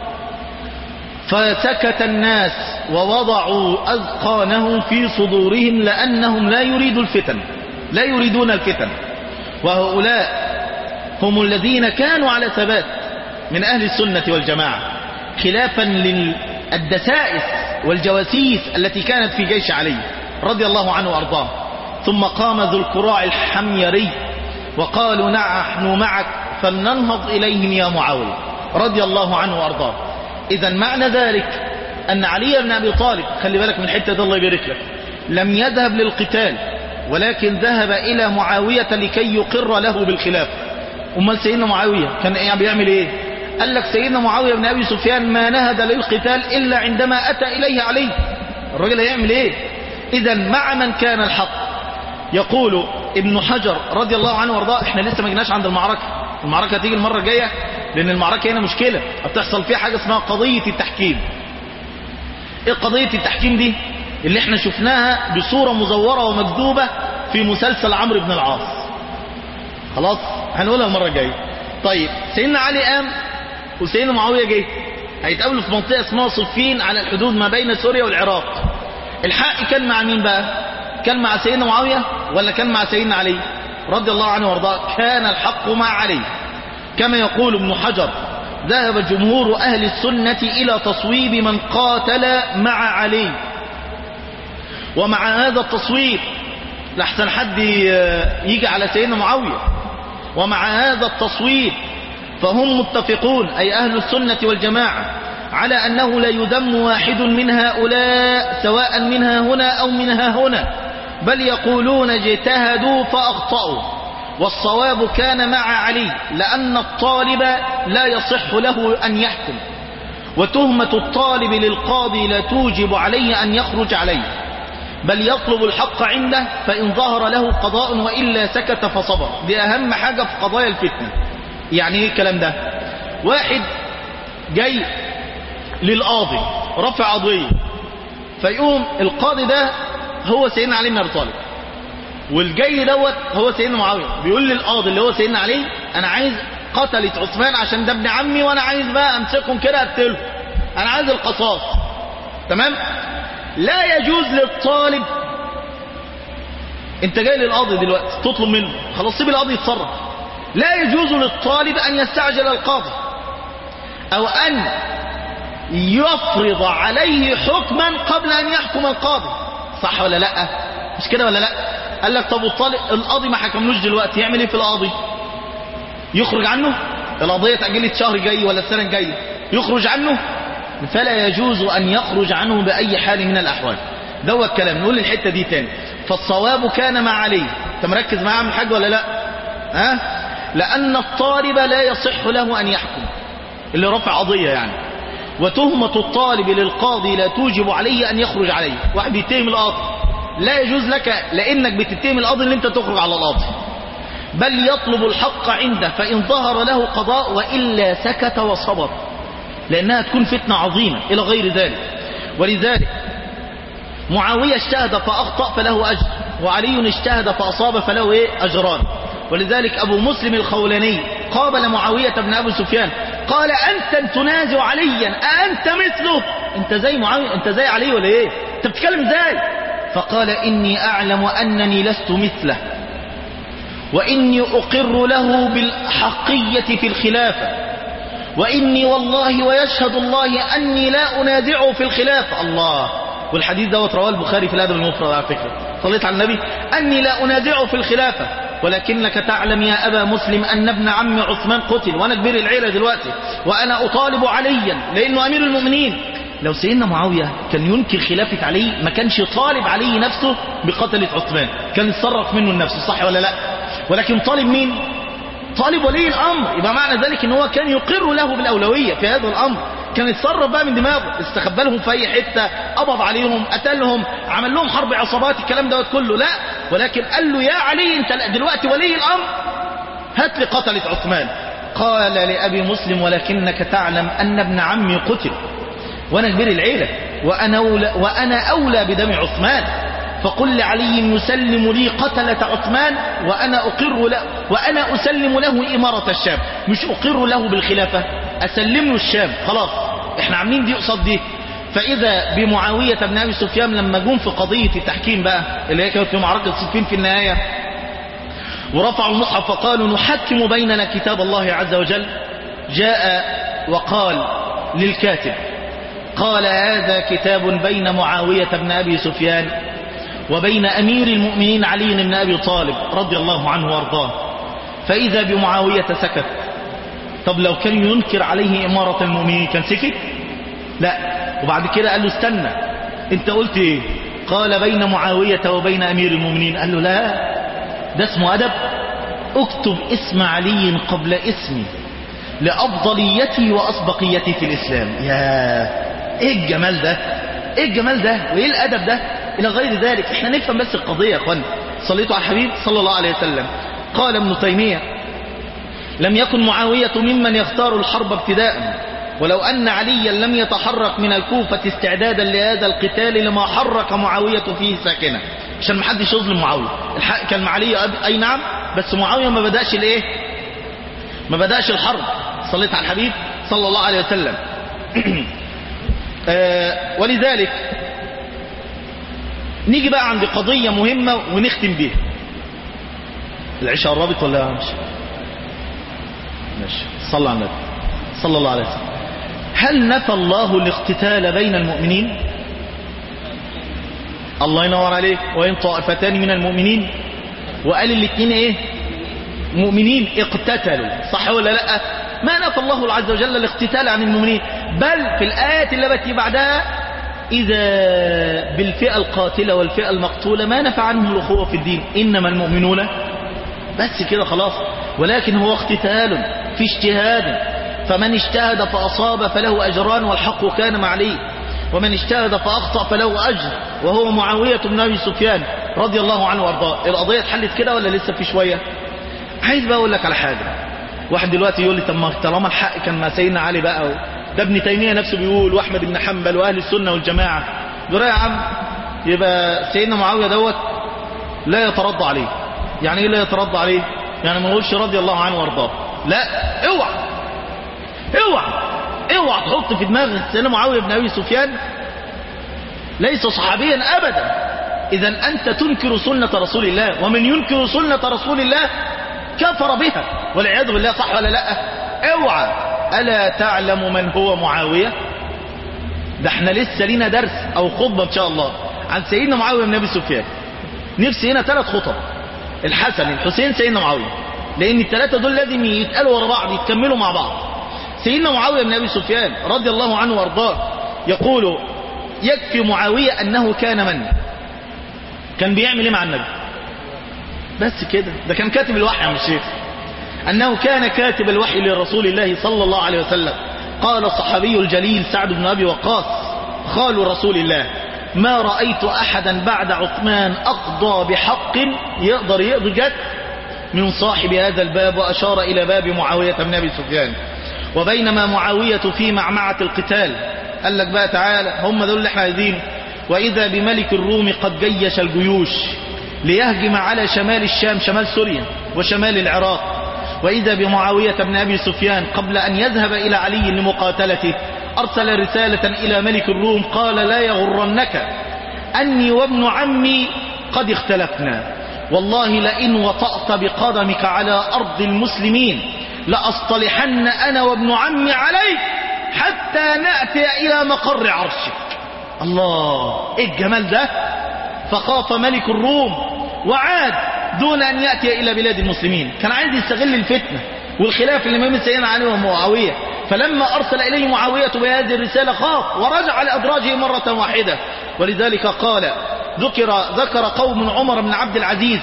S3: فسكت الناس ووضعوا أذقانهم في صدورهم لأنهم لا يريدوا الفتن لا يريدون الفتن وهؤلاء هم الذين كانوا على ثبات من أهل السنة والجماعة خلافا للدسائس والجواسيس التي كانت في جيش علي رضي الله عنه وأرضاه ثم قام ذو الكراع الحميري وقالوا نحن معك فلننهض إليهم يا معاوية رضي الله عنه وأرضاه إذا معنى ذلك أن علي بن أبي طالب خلي بالك من حتة الله يبارك لك لم يذهب للقتال ولكن ذهب إلى معاوية لكي يقر له بالخلافة أمال سيدنا معاوية كان إيه بيعمل إيه قال لك سيدنا معاوية بن أبي سفيان ما نهد للقتال إلا عندما أتى إليه علي الراجل هيعمل إيه إذا مع من كان الحق يقول ابن حجر رضي الله عنه وارضاه احنا لسه ما جيناش عند المعركة المعركة هتيجي المرة الجاية لأن المعركة هنا مشكلة بتحصل فيها حاجة اسمها قضية التحكيم ايه قضية التحكيم دي اللي احنا شفناها بصورة مزورة ومكذوبة في مسلسل عمرو بن العاص خلاص هنقولها المرة الجاية طيب سيدنا علي قام وسيدنا معاوية جه هيتقابلوا في منطقة اسمها صفين على الحدود ما بين سوريا والعراق الحق كان مع مين بقى كان مع سيدنا معاوية ولا كان مع سيدنا علي رضي الله عنه وارضاه كان الحق مع علي كما يقول ابن حجر ذهب جمهور أهل السنة إلى تصويب من قاتل مع علي ومع هذا التصويب لحسن حد يجي على سيدنا معاوية ومع هذا التصويب فهم متفقون أي أهل السنة والجماعة على أنه لا يذم واحد من هؤلاء سواء منها هنا أو منها هنا بل يقولون اجتهدوا فأخطأوا والصواب كان مع علي لأن الطالب لا يصح له أن يحكم وتهمة الطالب للقاضي لا توجب عليه أن يخرج عليه بل يطلب الحق عنده فإن ظهر له قضاء وإلا سكت فصبر دي أهم حاجة في قضايا الفتنة يعني ايه الكلام ده واحد جاي للقاضي رفع قضية فيقوم القاضي ده هو سيدنا علي بن ابي طالب والجاي دوت هو سيدنا معاويه بيقول للقاضي اللي هو سيدنا علي انا عايز قتلت عثمان عشان ده ابن عمي وانا عايز بقى امسكهم كده اقتلهم انا عايز القصاص تمام لا يجوز للطالب انت جاي للقاضي دلوقتي تطلب منه خلاص سيب القاضي يتصرف لا يجوز للطالب ان يستعجل القاضي او ان يفرض عليه حكما قبل ان يحكم القاضي صح ولا لا مش كده ولا لا قال لك طب والطالب القاضي ما حكملوش دلوقتي يعمل ايه في القاضي يخرج عنه القضيه اتاجلت شهر جاي ولا السنه الجايه يخرج عنه فلا يجوز ان يخرج عنه باي حال من الاحوال دوت الكلام نقول الحته دي تاني فالصواب كان مع علي انت مركز معاه من الحاج ولا لا ها لان الطالب لا يصح له ان يحكم اللي رفع قضيه يعني وتهمة الطالب للقاضي لا توجب عليه أن يخرج عليه واحد بيتهم القاضي لا يجوز لك لأنك بتتهم القاضي اللي انت تخرج على القاضي بل يطلب الحق عنده فإن ظهر له قضاء وإلا سكت وصبر لأنها تكون فتنة عظيمة إلى غير ذلك ولذلك معاوية اجتهد فأخطأ فله أجر وعلي اجتهد فأصاب فله إيه أجران ولذلك أبو مسلم الخولاني قابل معاوية بن أبي سفيان قال أنت تنازع عليا أنت مثله أنت زي معاوية أنت زي علي ولا إيه أنت بتتكلم إزاي فقال إني أعلم أنني لست مثله وإني أقر له بالحقية في الخلافة وإني والله ويشهد الله أني لا أنازعه في الخلافة الله والحديث دوت رواه البخاري في الأدب المفرد على فكرة صليت على النبي أني لا أنازعه في الخلافة ولكنك تعلم يا أبا مسلم أن ابن عم عثمان قتل وأنا كبير العيلة دلوقتي وأنا أطالب عليا لأنه أمير المؤمنين لو سيدنا معاوية كان ينكر خلافة علي ما كانش طالب علي نفسه بقتلة عثمان كان يتصرف منه النفس صح ولا لا ولكن طالب مين طالب ولي الأمر يبقى معنى ذلك ان هو كان يقر له بالأولوية في هذا الأمر كان يتصرف بقى من دماغه استخبى لهم في أي حتة قبض عليهم قتلهم عمل لهم حرب عصابات الكلام دوت كله لا ولكن قال له يا علي انت دلوقتي ولي الأمر هات لي قتلة عثمان قال لأبي مسلم ولكنك تعلم أن ابن عمي قتل وأنا كبير العيلة وأنا أولى, وأنا أولى بدم عثمان فقل لعلي يسلم لي قتلة عثمان وأنا أقر له وأنا أسلم له إمارة الشام مش أقر له بالخلافة أسلم له الشام خلاص احنا عاملين دي قصاد دي فإذا بمعاوية بن أبي سفيان لما جم في قضية التحكيم بقى اللي هي كانت في معركة صفين في النهاية ورفعوا المصحف فقالوا نحكم بيننا كتاب الله عز وجل جاء وقال للكاتب قال هذا كتاب بين معاوية بن أبي سفيان وبين أمير المؤمنين علي بن أبي طالب رضي الله عنه وارضاه فإذا بمعاوية سكت طب لو كان ينكر عليه إمارة المؤمنين كان سكت لا وبعد كده قال له استنى انت قلت ايه قال بين معاوية وبين أمير المؤمنين قال له لا ده اسمه أدب اكتب اسم علي قبل اسمي لأفضليتي وأسبقيتي في الإسلام يا ايه الجمال ده ايه الجمال ده وايه الأدب ده إلى غير ذلك احنا نفهم بس القضية يا اخوان صليتوا على الحبيب صلى الله عليه وسلم قال ابن تيمية لم يكن معاوية ممن يختار الحرب ابتداء ولو أن عليا لم يتحرك من الكوفة استعدادا لهذا القتال لما حرك معاوية فيه ساكنة عشان ما حدش يظلم معاوية الحق كان مع علي أي نعم بس معاوية ما بدأش الايه ما بدأش الحرب صليت على الحبيب صلى الله عليه وسلم آه ولذلك نيجي بقى عند قضية مهمة ونختم بيها العشاء الرابط ولا مش ماشي صلى على النبي صلى الله عليه وسلم هل نفى الله الاقتتال بين المؤمنين الله ينور عليك وإن طائفتان من المؤمنين وقال الاثنين ايه مؤمنين اقتتلوا صح ولا لا ما نفى الله عز وجل الاقتتال عن المؤمنين بل في الآيات اللي بتي بعدها إذا بالفئة القاتلة والفئة المقتولة ما نفع عنهم الأخوة في الدين إنما المؤمنون بس كده خلاص ولكن هو اقتتال في اجتهاد فمن اجتهد فأصاب فله أجران والحق كان مع عليه ومن اجتهد فأخطأ فله أجر وهو معاوية بن أبي سفيان رضي الله عنه وارضاه القضية اتحلت كده ولا لسه في شوية عايز بقى أقول لك على حاجة واحد دلوقتي يقول لي طب ما طالما الحق كان مع سيدنا علي بقى ده ابن تيمية نفسه بيقول واحمد بن حنبل واهل السنة والجماعة يقول يا عم يبقى سيدنا معاوية دوت لا يترضى عليه يعني ايه لا يترضى عليه يعني ما نقولش رضي الله عنه وارضاه لا اوعى اوعى اوعى تحط في دماغ سيدنا معاوية بن ابي سفيان ليس صحابيا ابدا اذا انت تنكر سنة رسول الله ومن ينكر سنة رسول الله كفر بها والعياذ بالله صح ولا لا اوعى ألا تعلم من هو معاوية ده احنا لسه لينا درس او خطبة ان شاء الله عن سيدنا معاوية بن ابي سفيان نفسي هنا ثلاث خطب الحسن الحسين سيدنا معاوية لان الثلاثة دول لازم يتقالوا ورا بعض يتكملوا مع بعض سيدنا معاوية بن ابي سفيان رضي الله عنه وارضاه يقول يكفي معاوية انه كان من كان بيعمل ايه مع النبي بس كده ده كان كاتب الوحي يا عم الشيخ أنه كان كاتب الوحي لرسول الله صلى الله عليه وسلم قال الصحابي الجليل سعد بن أبي وقاص خال رسول الله ما رأيت أحدا بعد عثمان أقضى بحق يقدر يقضي جد من صاحب هذا الباب وأشار إلى باب معاوية بن أبي سفيان وبينما معاوية في معمعة القتال قال لك بقى تعالى هم دول اللي احنا عايزين وإذا بملك الروم قد جيش الجيوش ليهجم على شمال الشام شمال سوريا وشمال العراق وإذا بمعاوية بن أبي سفيان قبل أن يذهب إلى علي لمقاتلته أرسل رسالة إلى ملك الروم قال لا يغرنك أني وابن عمي قد اختلفنا والله لئن وطأت بقدمك على أرض المسلمين لأصطلحن أنا وابن عمي عليك حتى نأتي إلى مقر عرشك الله إيه الجمال ده فخاف ملك الروم وعاد دون أن يأتي إلى بلاد المسلمين كان عايز يستغل الفتنة والخلاف اللي ما بين سيدنا علي ومعاوية فلما أرسل إليه معاوية بهذه الرسالة خاف ورجع لأدراجه مرة واحدة ولذلك قال ذكر ذكر قوم عمر بن عبد العزيز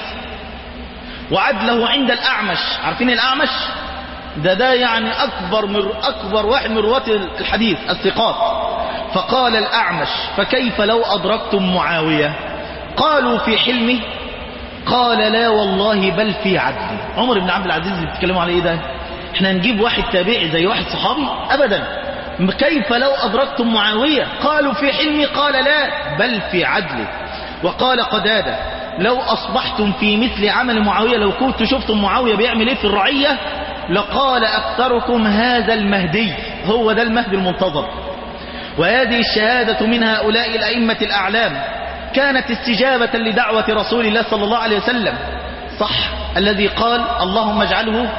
S3: وعدله عند الأعمش عارفين الأعمش ده ده يعني أكبر مر أكبر واحد من رواة الحديث الثقات فقال الأعمش فكيف لو أدركتم معاوية قالوا في حلمه قال لا والله بل في عدلي عمر بن عبد العزيز اللي بتتكلموا على ايه ده احنا نجيب واحد تابعي زي واحد صحابي ابدا كيف لو ادركتم معاوية قالوا في حلمي قال لا بل في عدلي وقال قدادة لو اصبحتم في مثل عمل معاوية لو كنت شفتم معاوية بيعمل ايه في الرعية لقال اكثركم هذا المهدي هو ده المهدي المنتظر وهذه الشهادة من هؤلاء الأئمة الأعلام كانت استجابة لدعوة رسول الله صلى الله عليه وسلم صح الذي قال اللهم اجعله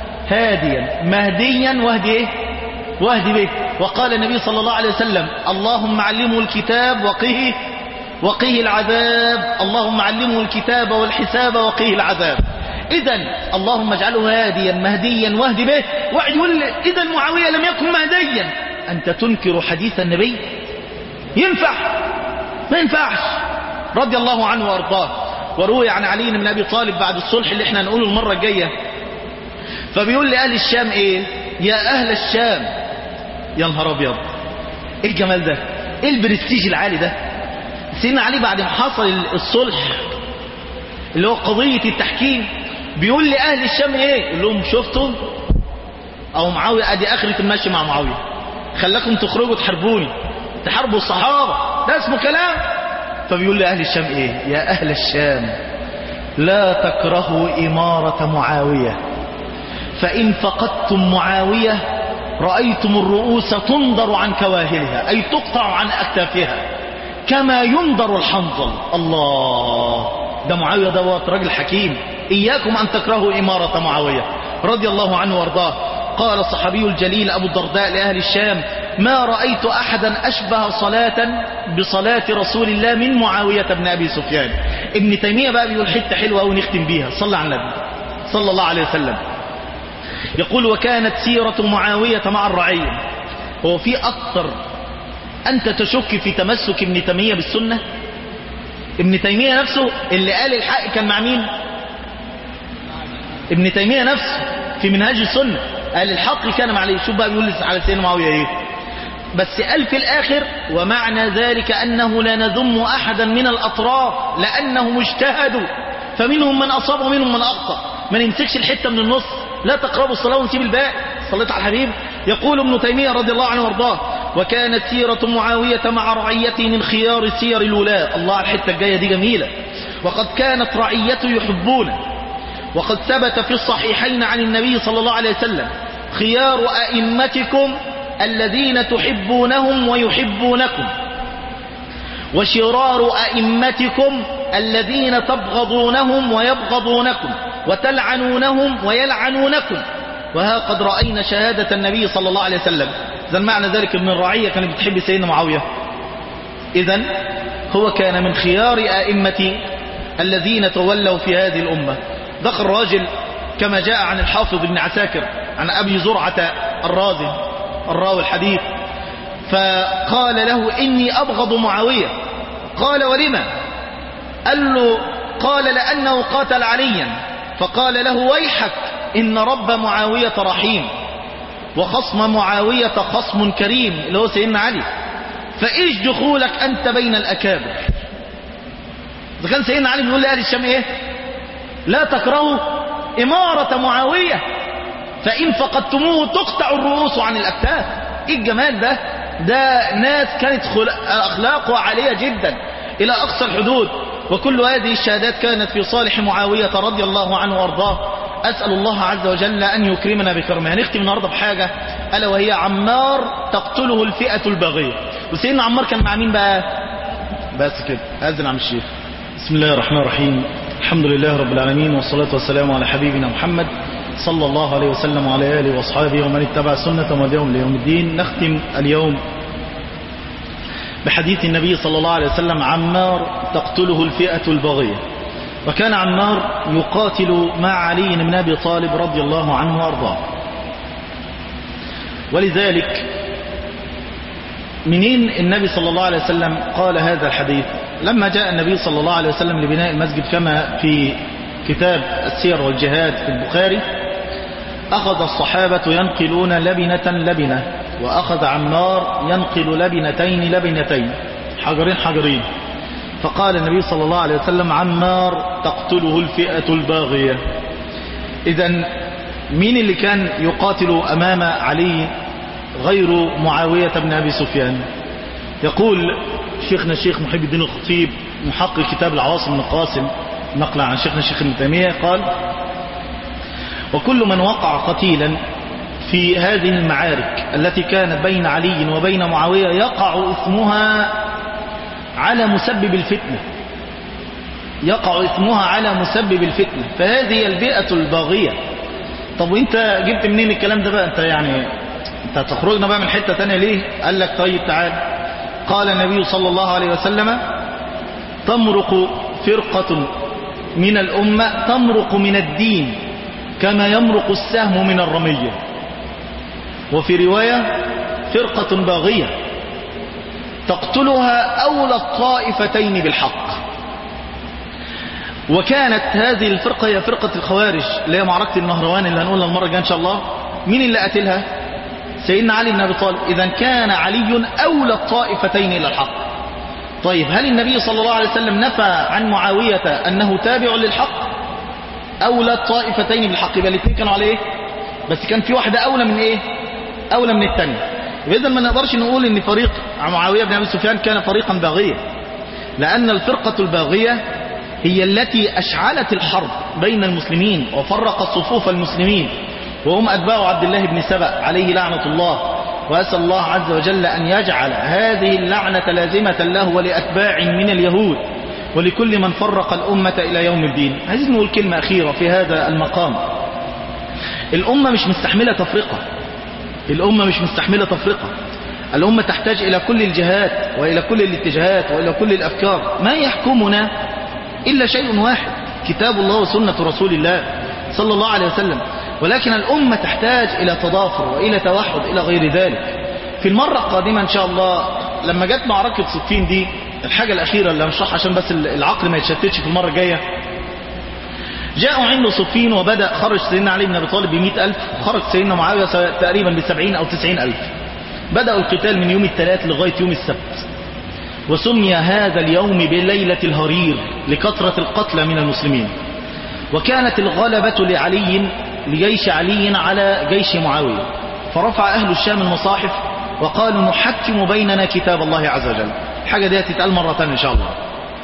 S3: هاديا مهديا واهدي ايه واهدي به وقال النبي صلى الله عليه وسلم اللهم علمه الكتاب وقه وقه العذاب اللهم علمه الكتاب والحساب وقه العذاب اذا اللهم اجعله هاديا مهديا واهدي به واحد يقول اذا معاوية لم يكن مهديا انت تنكر حديث النبي ينفع ما ينفعش رضي الله عنه وارضاه وروي عن علي بن ابي طالب بعد الصلح اللي احنا هنقوله المره الجايه فبيقول لاهل الشام ايه يا اهل الشام يا نهار ابيض ايه الجمال ده ايه البرستيج العالي ده سيدنا علي بعد ما حصل الصلح اللي هو قضيه التحكيم بيقول لاهل الشام ايه يقول لهم شفتوا او معاويه ادي اخره المشي مع معاويه خلاكم تخرجوا تحاربوني تحاربوا الصحابه ده اسمه كلام فبيقول لأهل الشام ايه يا أهل الشام لا تكرهوا إمارة معاوية فإن فقدتم معاوية رأيتم الرؤوس تنظر عن كواهلها أي تقطع عن أكتافها كما ينظر الحنظل الله ده معاوية دوت راجل حكيم إياكم أن تكرهوا إمارة معاوية رضي الله عنه وارضاه قال الصحابي الجليل أبو الدرداء لأهل الشام ما رأيت أحدا أشبه صلاة بصلاة رسول الله من معاوية بن أبي سفيان ابن تيمية بقى بيقول حتة حلوة ونختم بيها صلى على النبي صلى الله عليه وسلم يقول وكانت سيرة معاوية مع الرعية هو في أكثر أنت تشك في تمسك ابن تيمية بالسنة ابن تيمية نفسه اللي قال الحق كان مع مين ابن تيمية نفسه في منهاج السنة قال الحق كان مع عليه شوف بقى بيقول على سيدنا معاوية ايه بس قال في الآخر ومعنى ذلك أنه لا نذم أحدا من الأطراف لأنهم اجتهدوا فمنهم من أصاب ومنهم من أخطأ ما نمسكش الحتة من النص لا تقربوا الصلاة ونسيب الباقي صليت على الحبيب يقول ابن تيمية رضي الله عنه وارضاه وكانت سيرة معاوية مع رعيته من خيار سير الولاة الله الحتة الجاية دي جميلة وقد كانت رعيته يحبونه وقد ثبت في الصحيحين عن النبي صلى الله عليه وسلم خيار أئمتكم الذين تحبونهم ويحبونكم وشرار أئمتكم الذين تبغضونهم ويبغضونكم وتلعنونهم ويلعنونكم وها قد رأينا شهادة النبي صلى الله عليه وسلم إذا معنى ذلك من الرعية كانت بتحب سيدنا معاوية إذا هو كان من خيار أئمة الذين تولوا في هذه الأمة ذكر الراجل كما جاء عن الحافظ بن عساكر عن أبي زرعة الرازي الراوي الحديث فقال له إني أبغض معاوية قال ولما قال له قال لأنه قاتل عليا فقال له ويحك إن رب معاوية رحيم وخصم معاوية خصم كريم اللي هو سيدنا علي فإيش دخولك أنت بين الأكابر إذا كان سيدنا علي بيقول لأهل الشام إيه لا تكرهوا إمارة معاوية فإن فقدتموه تقطع الرؤوس عن الأكتاف إيه الجمال ده ده ناس كانت أخلاقها عالية جدا إلى أقصى الحدود وكل هذه الشهادات كانت في صالح معاوية رضي الله عنه وارضاه أسأل الله عز وجل أن يكرمنا بكرمه هنختم النهاردة بحاجة ألا وهي عمار تقتله الفئة الباغية وسيدنا عمار كان مع مين بقى بس كده أذن عم الشيخ بسم الله الرحمن الرحيم الحمد لله رب العالمين والصلاة والسلام على حبيبنا محمد صلى الله عليه وسلم وعلى آله وأصحابه ومن اتبع سنة وديهم ليوم الدين نختم اليوم بحديث النبي صلى الله عليه وسلم عمار تقتله الفئة الباغية وكان عمار يقاتل مع علي بن أبي طالب رضي الله عنه وأرضاه ولذلك منين النبي صلى الله عليه وسلم قال هذا الحديث لما جاء النبي صلى الله عليه وسلم لبناء المسجد كما في كتاب السير والجهاد في البخاري أخذ الصحابة ينقلون لبنة لبنة وأخذ عمار ينقل لبنتين لبنتين حجرين حجرين فقال النبي صلى الله عليه وسلم عمار تقتله الفئة الباغية إذا مين اللي كان يقاتل أمام علي غير معاوية بن أبي سفيان يقول شيخنا الشيخ محب الدين الخطيب محقق كتاب العواصم بن قاسم نقلا عن شيخنا الشيخ ابن تيمية قال وكل من وقع قتيلا في هذه المعارك التي كانت بين علي وبين معاوية يقع اسمها على مسبب الفتنة يقع اسمها على مسبب الفتنة فهذه البيئة الباغية طب وانت جبت منين الكلام ده بقى انت يعني انت تخرجنا بقى من حتة تانية ليه قال لك طيب تعال قال النبي صلى الله عليه وسلم تمرق فرقة من الأمة تمرق من الدين كما يمرق السهم من الرمية وفي رواية فرقة باغية تقتلها أولى الطائفتين بالحق وكانت هذه الفرقة هي فرقة الخوارج اللي هي معركة النهروان اللي هنقولها المرة الجاية إن شاء الله مين اللي قتلها سيدنا علي بن أبي طالب إذا كان علي أولى الطائفتين إلى الحق طيب هل النبي صلى الله عليه وسلم نفى عن معاوية أنه تابع للحق أولى الطائفتين بالحق يبقى الاثنين كانوا على إيه بس كان في واحدة أولى من إيه أولى من الثانية إذا ما نقدرش نقول إن فريق معاوية بن أبي سفيان كان فريقا باغيا لأن الفرقة الباغية هي التي أشعلت الحرب بين المسلمين وفرقت صفوف المسلمين وهم أتباع عبد الله بن سبأ عليه لعنة الله وأسأل الله عز وجل أن يجعل هذه اللعنة لازمة له ولأتباع من اليهود ولكل من فرق الأمة إلى يوم الدين عايزين نقول كلمة أخيرة في هذا المقام الأمة مش مستحملة تفرقة الأمة مش مستحملة تفرقة الأمة تحتاج إلى كل الجهات وإلى كل الاتجاهات وإلى كل الأفكار ما يحكمنا إلا شيء واحد كتاب الله وسنة رسول الله صلى الله عليه وسلم ولكن الأمة تحتاج إلى تضافر وإلى توحد إلى غير ذلك في المرة القادمة إن شاء الله لما جت معركة صفين دي الحاجة الأخيرة اللي هنشرحها عشان بس العقل ما يتشتتش في المرة الجاية جاءوا عند صفين وبدأ خرج سيدنا علي بن أبي طالب بمئة ألف وخرج سيدنا معاوية تقريبا بسبعين أو تسعين ألف بدأوا القتال من يوم الثلاث لغاية يوم السبت وسمي هذا اليوم بليلة الهرير لكثرة القتلى من المسلمين وكانت الغلبة لعلي لجيش علي على جيش معاوية فرفع أهل الشام المصاحف وقالوا نحكم بيننا كتاب الله عز وجل الحاجة دي هتتقال مرة تانية إن شاء الله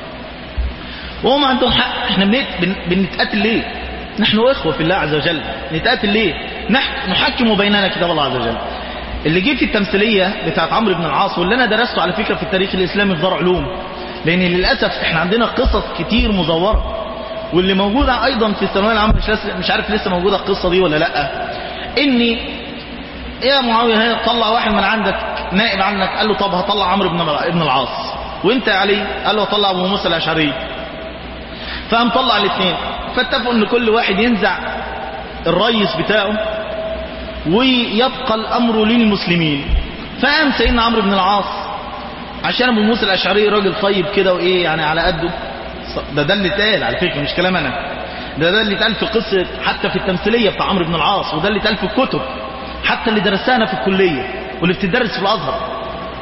S3: وهم عندهم حق احنا بن... بنتقاتل ليه نحن إخوة في الله عز وجل نتقاتل ليه نح... نحكم بيننا كتاب الله عز وجل اللي جه في التمثيلية بتاعت عمرو بن العاص واللي أنا درسته على فكرة في التاريخ الإسلامي في دار علوم لأن للأسف احنا عندنا قصص كتير مزورة واللي موجودة أيضا في الثانوية العامة مش, مش عارف لسه موجودة القصة دي ولا لأ إني يا معاوية هي طلع واحد من عندك نائب عنك قال له طب هطلع عمرو بن ابن العاص وانت يا علي قال له هطلع ابو موسى الاشعري فقام طلع الاثنين فاتفقوا ان كل واحد ينزع الريس بتاعه ويبقى الامر للمسلمين فقام سيدنا عمرو بن العاص عشان ابو موسى الاشعري راجل طيب كده وايه يعني على قده ده ده اللي اتقال على فكره مش كلام انا ده ده اللي اتقال في قصه حتى في التمثيليه بتاع عمرو بن العاص وده اللي اتقال في الكتب حتى اللي درسناها في الكليه واللي بتدرس في الازهر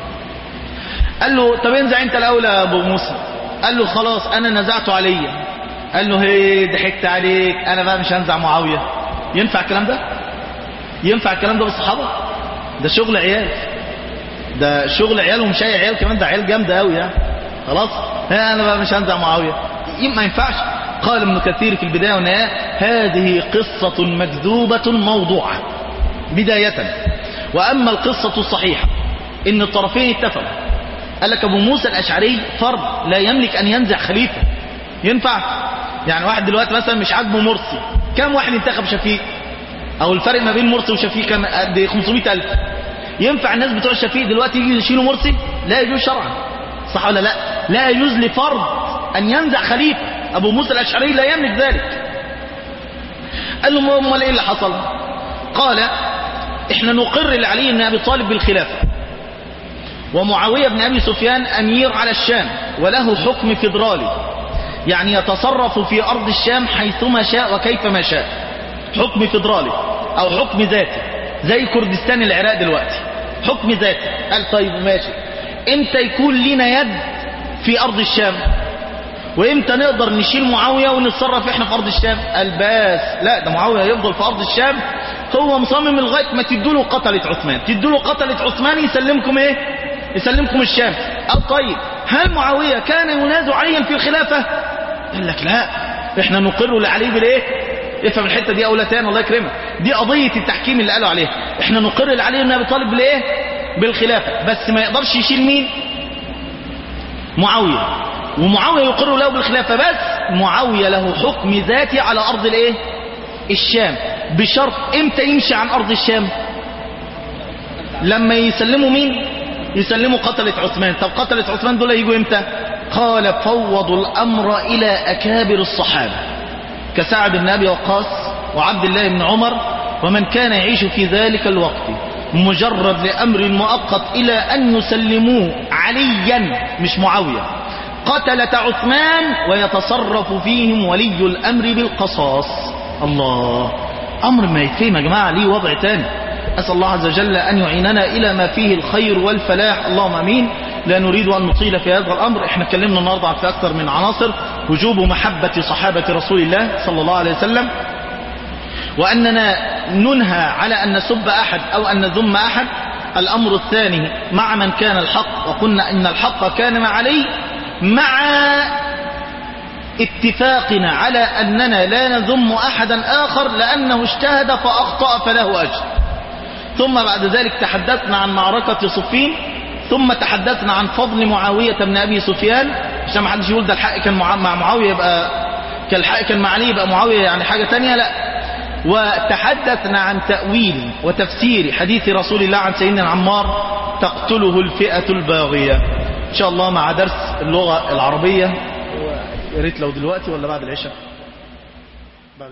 S3: قال له طب انزع انت الاول يا ابو موسى قال له خلاص انا نزعته عليا قال له هي ضحكت عليك انا بقى مش هنزع معاويه ينفع الكلام ده ينفع الكلام ده بالصحابه ده شغل عيال ده شغل عيال ومش اي عيال كمان ده عيال جامده قوي يعني خلاص ها انا بقى مش هنزع معاويه ما ينفعش قال ابن كثير في البداية والنهاية هذه قصة مكذوبة موضوعة بداية وأما القصة الصحيحة إن الطرفين اتفقوا قال لك أبو موسى الأشعري فرد لا يملك أن ينزع خليفة ينفع يعني واحد دلوقتي مثلا مش عاجبه مرسي كم واحد انتخب شفيق أو الفرق ما بين مرسي وشفيق كم قد 500 ألف ينفع الناس بتوع الشفيق دلوقتي يجي يشيلوا مرسي لا يجوز شرعا صح ولا لا لا يجوز لفرد أن ينزع خليفة أبو موسى الأشعري لا يملك ذلك قال له امال ايه اللي حصل قال احنا نقر لعلي بن ابي طالب بالخلافه ومعاويه بن ابي سفيان امير على الشام وله حكم فيدرالي يعني يتصرف في ارض الشام حيثما شاء وكيفما شاء حكم فيدرالي او حكم ذاتي زي كردستان العراق دلوقتي حكم ذاتي قال طيب ماشي امتى يكون لنا يد في ارض الشام وامتى نقدر نشيل معاوية ونتصرف احنا في ارض الشام قال بس لا ده معاوية يفضل في ارض الشام هو مصمم لغاية ما تدوا له قتلة عثمان تدوا له قتلة عثمان يسلمكم ايه يسلمكم الشام قال طيب هل معاوية كان ينازع عليا في الخلافة قال لك لا احنا نقر لعلي بالايه افهم الحته دي اولا تاني الله يكرمك دي قضيه التحكيم اللي قالوا عليها احنا نقر لعلي بن ابي طالب بالايه بالخلافه بس ما يقدرش يشيل مين معاويه ومعاوية يقر له بالخلافة بس معاوية له حكم ذاتي على أرض الايه الشام بشرط امتى يمشي عن أرض الشام لما يسلموا مين يسلموا قتلة عثمان طب قتلة عثمان دول يجوا امتى قال فوضوا الأمر إلى أكابر الصحابة كسعد بن أبي وقاص وعبد الله بن عمر ومن كان يعيش في ذلك الوقت مجرد لأمر مؤقت إلى أن يسلموه عليا مش معاوية قتلة عثمان ويتصرف فيهم ولي الأمر بالقصاص الله أمر ما يتفهم يا جماعة ليه وضع تاني أسأل الله عز وجل أن يعيننا إلى ما فيه الخير والفلاح اللهم أمين لا نريد أن نطيل في هذا الأمر احنا اتكلمنا النهاردة في أكثر من عناصر وجوب محبة صحابة رسول الله صلى الله عليه وسلم وأننا ننهى على أن نسب أحد أو أن نذم أحد الأمر الثاني مع من كان الحق وقلنا إن الحق كان مع علي مع اتفاقنا على أننا لا نذم أحدا آخر لأنه اجتهد فأخطأ فله أجر ثم بعد ذلك تحدثنا عن معركة صفين ثم تحدثنا عن فضل معاوية بن أبي سفيان عشان ما حدش يقول ده الحق كان مع معاوية يبقى كالحق كان مع علي يبقى معاوية يعني حاجة تانية لا وتحدثنا عن تأويل وتفسير حديث رسول الله عن سيدنا عمار تقتله الفئة الباغية إن شاء الله مع درس اللغة العربية يا ريت لو دلوقتي ولا بعد العشاء